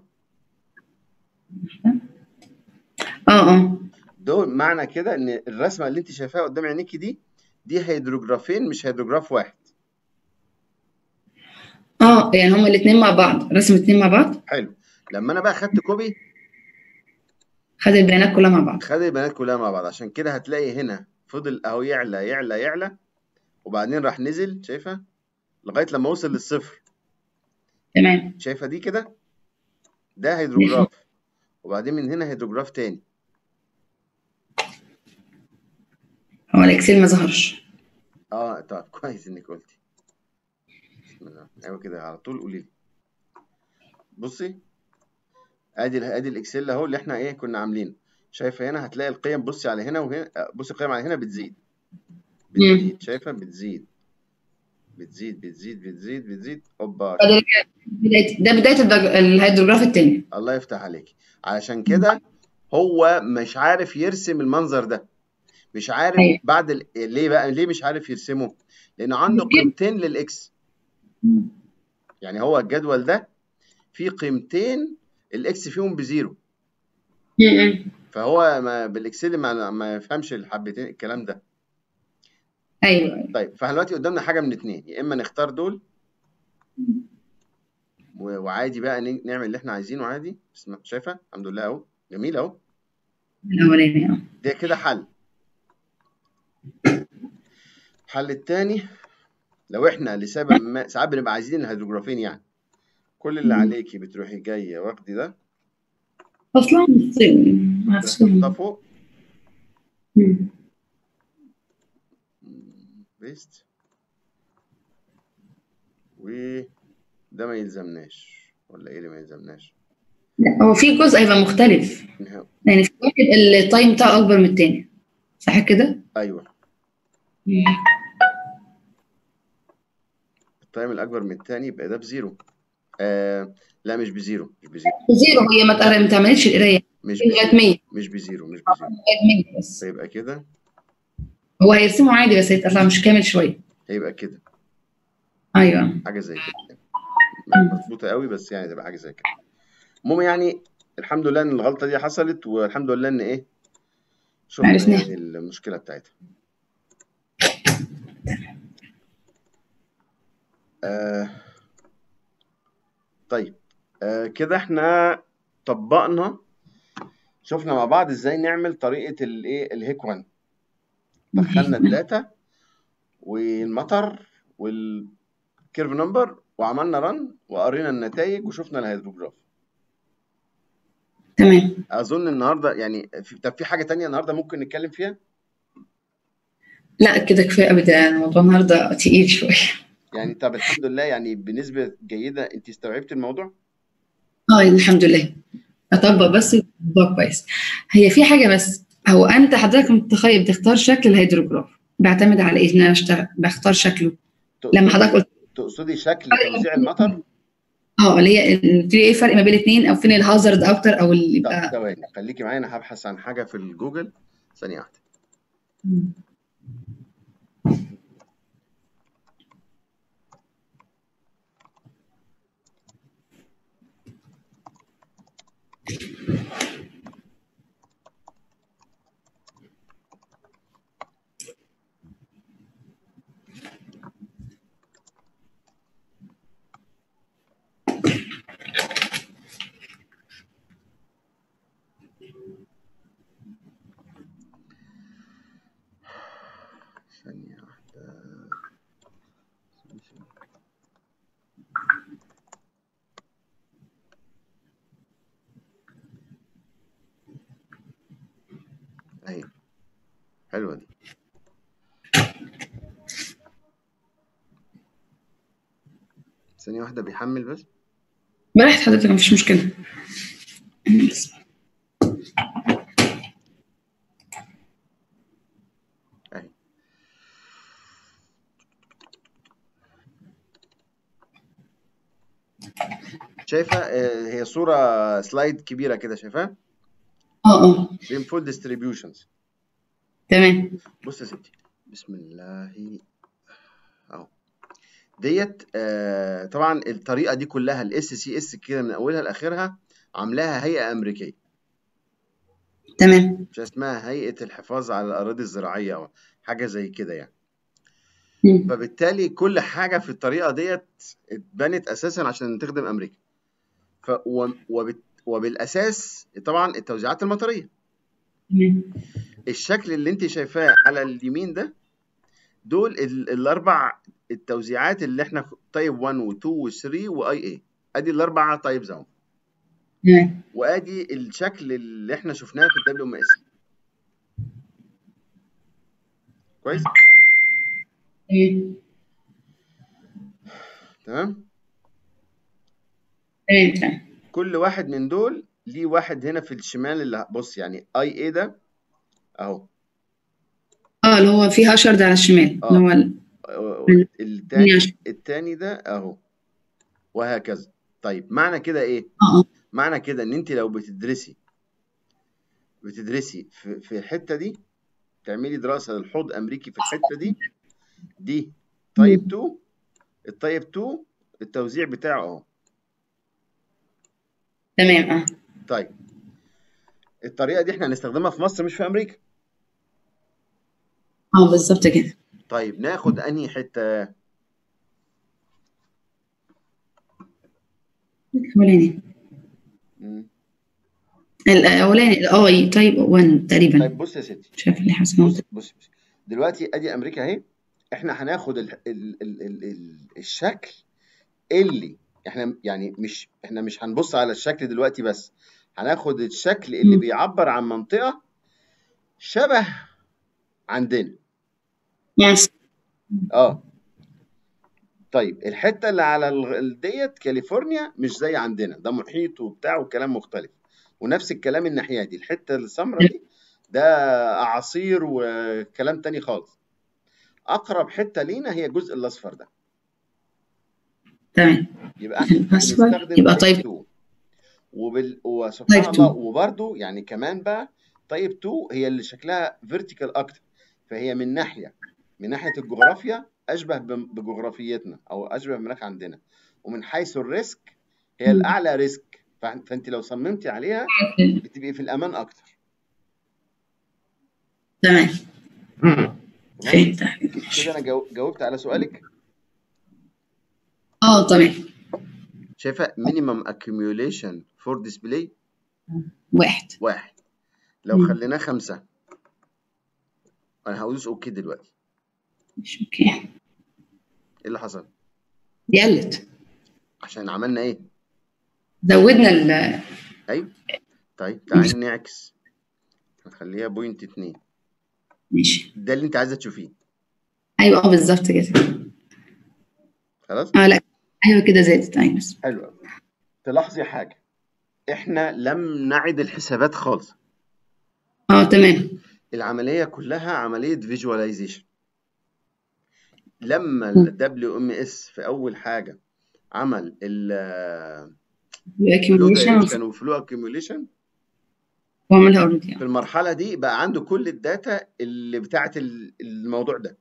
Speaker 2: اه اه
Speaker 1: دول معنى كده ان الرسمة اللي انت شايفاها قدام عينيكي دي دي هيدروجرافين مش هيدروجراف واحد
Speaker 2: اه يعني هما الاتنين مع بعض رسم اتنين مع بعض
Speaker 1: حلو لما انا بقى خدت كوبي
Speaker 2: خد البيانات كلها مع بعض
Speaker 1: خد البيانات كلها مع بعض عشان كده هتلاقي هنا فضل اهو يعلى يعلى يعلى وبعدين راح نزل شايفه لغايه لما وصل للصفر
Speaker 2: تمام
Speaker 1: شايفه دي كده ده هيدروجراف وبعدين من هنا هيدروجراف تاني
Speaker 2: هو الاكسل ما ظهرش
Speaker 1: اه طب كويس انك قلتي بسم الله ايوه كده على طول قولي لي بصي ادي ال- ادي الاكسل اهو اللي احنا ايه كنا عاملينه شايفه هنا هتلاقي القيم بصي على هنا وهنا آه، بصي القيم على هنا بتزيد
Speaker 2: مم.
Speaker 1: بتزيد شايفه بتزيد بتزيد بتزيد بتزيد بتزيد اوبا
Speaker 2: فده بداية ده بداية الدرج- الهيدروجراف التاني
Speaker 1: الله يفتح عليك علشان كده هو مش عارف يرسم المنظر ده مش عارف
Speaker 2: أيوة.
Speaker 1: بعد ال... ليه بقى ليه مش عارف يرسمه لانه عنده
Speaker 2: كتير.
Speaker 1: قيمتين للاكس يعني هو الجدول ده فيه قيمتين الاكس فيهم بزيرو
Speaker 2: مم.
Speaker 1: فهو ما بالاكسل ما ما يفهمش الحبتين الكلام ده
Speaker 2: ايوه
Speaker 1: طيب فاحنا دلوقتي قدامنا حاجه من اتنين يا اما نختار دول و- وعادي بقى ن- نعمل اللي احنا عايزينه عادي بس ما- شايفه الحمد لله اهو جميل اهو
Speaker 2: الاولاني اه
Speaker 1: ده كده حل الحل التاني لو احنا لسبب ما ساعات بنبقى عايزين الهيدروجرافين يعني كل اللي
Speaker 2: مم.
Speaker 1: عليكي بتروحي جايه واخدي ده
Speaker 2: اصلا مفصول
Speaker 1: تحطها فوق
Speaker 2: مم.
Speaker 1: بيست وده ما يلزمناش ولا ايه اللي ما يلزمناش
Speaker 2: لا هو في جزء هيبقى مختلف
Speaker 1: نها-
Speaker 2: يعني في واحد التايم بتاعه اكبر من التاني صح كده؟
Speaker 1: ايوه
Speaker 2: مم.
Speaker 1: التايم الاكبر من التاني يبقى ده بزيرو آه لا مش بزيرو مش بزيرو
Speaker 2: زيرو هي ما تقر- ما تعملش القرايه
Speaker 1: مش
Speaker 2: لغايه
Speaker 1: بزيرو
Speaker 2: 100
Speaker 1: مش بزيرو مش بزيرو
Speaker 2: لغايه 100 بس
Speaker 1: فيبقى كده
Speaker 2: هو هيرسمه عادي بس هيطلع مش كامل شويه
Speaker 1: هيبقى كده
Speaker 2: ايوه
Speaker 1: حاجه زي كده يعني مش مظبوطه قوي بس يعني تبقى حاجه زي كده المهم يعني الحمد لله ان الغلطه دي حصلت والحمد لله ان ايه شفنا
Speaker 2: عرفناها.
Speaker 1: يعني المشكله بتاعتها آه طيب آه كده احنا طبقنا شفنا مع بعض ازاي نعمل طريقه الايه الهيك 1 دخلنا الداتا والمطر والكيرف نمبر وعملنا رن وقرينا النتائج وشفنا الهيدروجراف
Speaker 2: تمام
Speaker 1: اظن النهارده يعني في طب في حاجه تانية النهارده ممكن نتكلم فيها
Speaker 2: لا كده كفايه قوي ده الموضوع النهارده تقيل شويه
Speaker 1: يعني طب الحمد لله يعني بنسبه جيده انت استوعبت الموضوع
Speaker 2: اه الحمد لله اطبق بس الموضوع كويس هي في حاجه بس هو انت حضرتك متخيل بتختار شكل الهيدروجراف بيعتمد على ايه ان انا اشتغل بختار شكله لما حضرتك قلت
Speaker 1: تقصدي شكل توزيع المطر
Speaker 2: اه اللي هي في ايه فرق ما بين الاثنين او فين الهازارد اكتر او اللي
Speaker 1: طب
Speaker 2: يبقى
Speaker 1: ثواني خليكي معايا انا هبحث عن حاجه في الجوجل ثانيه واحده حلوه دي ثانيه واحده بيحمل بس
Speaker 2: براحة حضرتك مفيش مشكلة بس.
Speaker 1: اهي شايفه آه، هي صوره سلايد كبيره كده شايفاها
Speaker 2: اه اه
Speaker 1: بين فول ديستريبيوشنز
Speaker 2: تمام
Speaker 1: بص يا ستي بسم الله اهو ديت آه طبعا الطريقه دي كلها الاس سي اس كده من اولها لاخرها عاملاها هيئه امريكيه
Speaker 2: تمام
Speaker 1: مش اسمها هيئه الحفاظ على الاراضي الزراعيه او حاجه زي كده يعني
Speaker 2: مم.
Speaker 1: فبالتالي كل حاجه في الطريقه ديت اتبنت اساسا عشان تخدم امريكا ف و- وبت وبالاساس طبعا التوزيعات المطريه
Speaker 2: تمام
Speaker 1: الشكل اللي انت شايفاه على اليمين ده دول ال- الاربع التوزيعات اللي احنا تايب 1 و2 و3 واي اي ادي الاربع تايبز اهو
Speaker 2: تمام
Speaker 1: وادي الشكل اللي احنا شفناه في الدبليو ام اس كويس
Speaker 2: تمام
Speaker 1: تمام
Speaker 2: تمام تمام
Speaker 1: كل واحد من دول ليه واحد هنا في الشمال اللي بص يعني اي اي ده اهو
Speaker 2: اه اللي هو فيه هاشرد على الشمال اللي
Speaker 1: اه
Speaker 2: هو ال- ال-
Speaker 1: التاني
Speaker 2: عشان-
Speaker 1: التاني ده اهو وهكذا طيب معنى كده ايه
Speaker 2: اه اه
Speaker 1: معنى كده ان انت لو بتدرسي بتدرسي في, في الحته دي تعملي دراسه للحوض امريكي في الحته دي دي تايب 2 التايب 2 التوزيع بتاعه اهو
Speaker 2: تمام اه
Speaker 1: طيب الطريقه دي احنا هنستخدمها في مصر مش في امريكا
Speaker 2: اه بالظبط كده
Speaker 1: طيب ناخد انهي حته
Speaker 2: الأولاني
Speaker 1: مم.
Speaker 2: الأولاني الأي تايب 1 تقريبا
Speaker 1: طيب بص يا ستي
Speaker 2: مش عارفة اللي حاسة
Speaker 1: بص بص بص دلوقتي ادي امريكا اهي احنا هناخد ال ال ال ال ال الشكل اللي احنا يعني مش احنا مش هنبص على الشكل دلوقتي بس هناخد الشكل اللي
Speaker 2: مم.
Speaker 1: بيعبر عن منطقة شبه عندنا
Speaker 2: مصر
Speaker 1: اه طيب الحتة اللي على ال- ال- ديت كاليفورنيا مش زي عندنا ده محيط وبتاع وكلام مختلف ونفس الكلام الناحية دي الحتة السمراء دي ده أعاصير وكلام تاني خالص أقرب حتة لينا هي الجزء الأصفر ده
Speaker 2: تمام
Speaker 1: يبقى احنا
Speaker 2: الأصفر
Speaker 1: بنستخدم
Speaker 2: يبقى
Speaker 1: تايب
Speaker 2: طيب
Speaker 1: 2 وبال... وسبحان
Speaker 2: تايب
Speaker 1: الله
Speaker 2: 2
Speaker 1: وبرده يعني كمان بقى تايب 2 هي اللي شكلها فيرتيكال اكتر فهي من ناحيه من ناحيه الجغرافيا اشبه ب- بجغرافيتنا او اشبه بمناخ عندنا ومن حيث الريسك هي
Speaker 2: مم.
Speaker 1: الاعلى ريسك فأنت فانت لو صممتي عليها بتبقي في الامان اكتر
Speaker 2: تمام
Speaker 1: تمام
Speaker 2: فهمت
Speaker 1: كده انا جو... جاوبت على سؤالك
Speaker 2: اه تمام
Speaker 1: شايفه مينيمم accumulation فور ديسبلاي
Speaker 2: واحد
Speaker 1: واحد لو
Speaker 2: مم.
Speaker 1: خليناه خمسة انا هدوس اوكي دلوقتي
Speaker 2: مش اوكي
Speaker 1: ايه اللي حصل
Speaker 2: دي قلت
Speaker 1: عشان عملنا ايه
Speaker 2: زودنا ال
Speaker 1: ايوه طيب تعالي نعكس هنخليها بوينت اتنين
Speaker 2: ماشي
Speaker 1: ده اللي انت عايزه تشوفيه
Speaker 2: ايوه اه بالظبط كده
Speaker 1: خلاص
Speaker 2: اه لا ايوه كده زادت ايوه بس
Speaker 1: حلو أوي. تلاحظي حاجه احنا لم نعد الحسابات خالص
Speaker 2: اه تمام
Speaker 1: العمليه كلها عمليه فيجواليزيشن لما
Speaker 2: مم.
Speaker 1: ال WMS في اول حاجه عمل ال فلو
Speaker 2: accumulation
Speaker 1: دايركشن وفلو اكيوميوليشن
Speaker 2: واعملها اوريدي
Speaker 1: في المرحله دي بقى عنده كل الداتا اللي بتاعه ال- الموضوع ده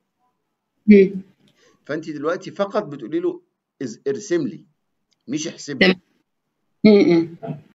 Speaker 1: فانت دلوقتي فقط بتقولي له إز- ارسم لي مش احسب لي
Speaker 2: تمام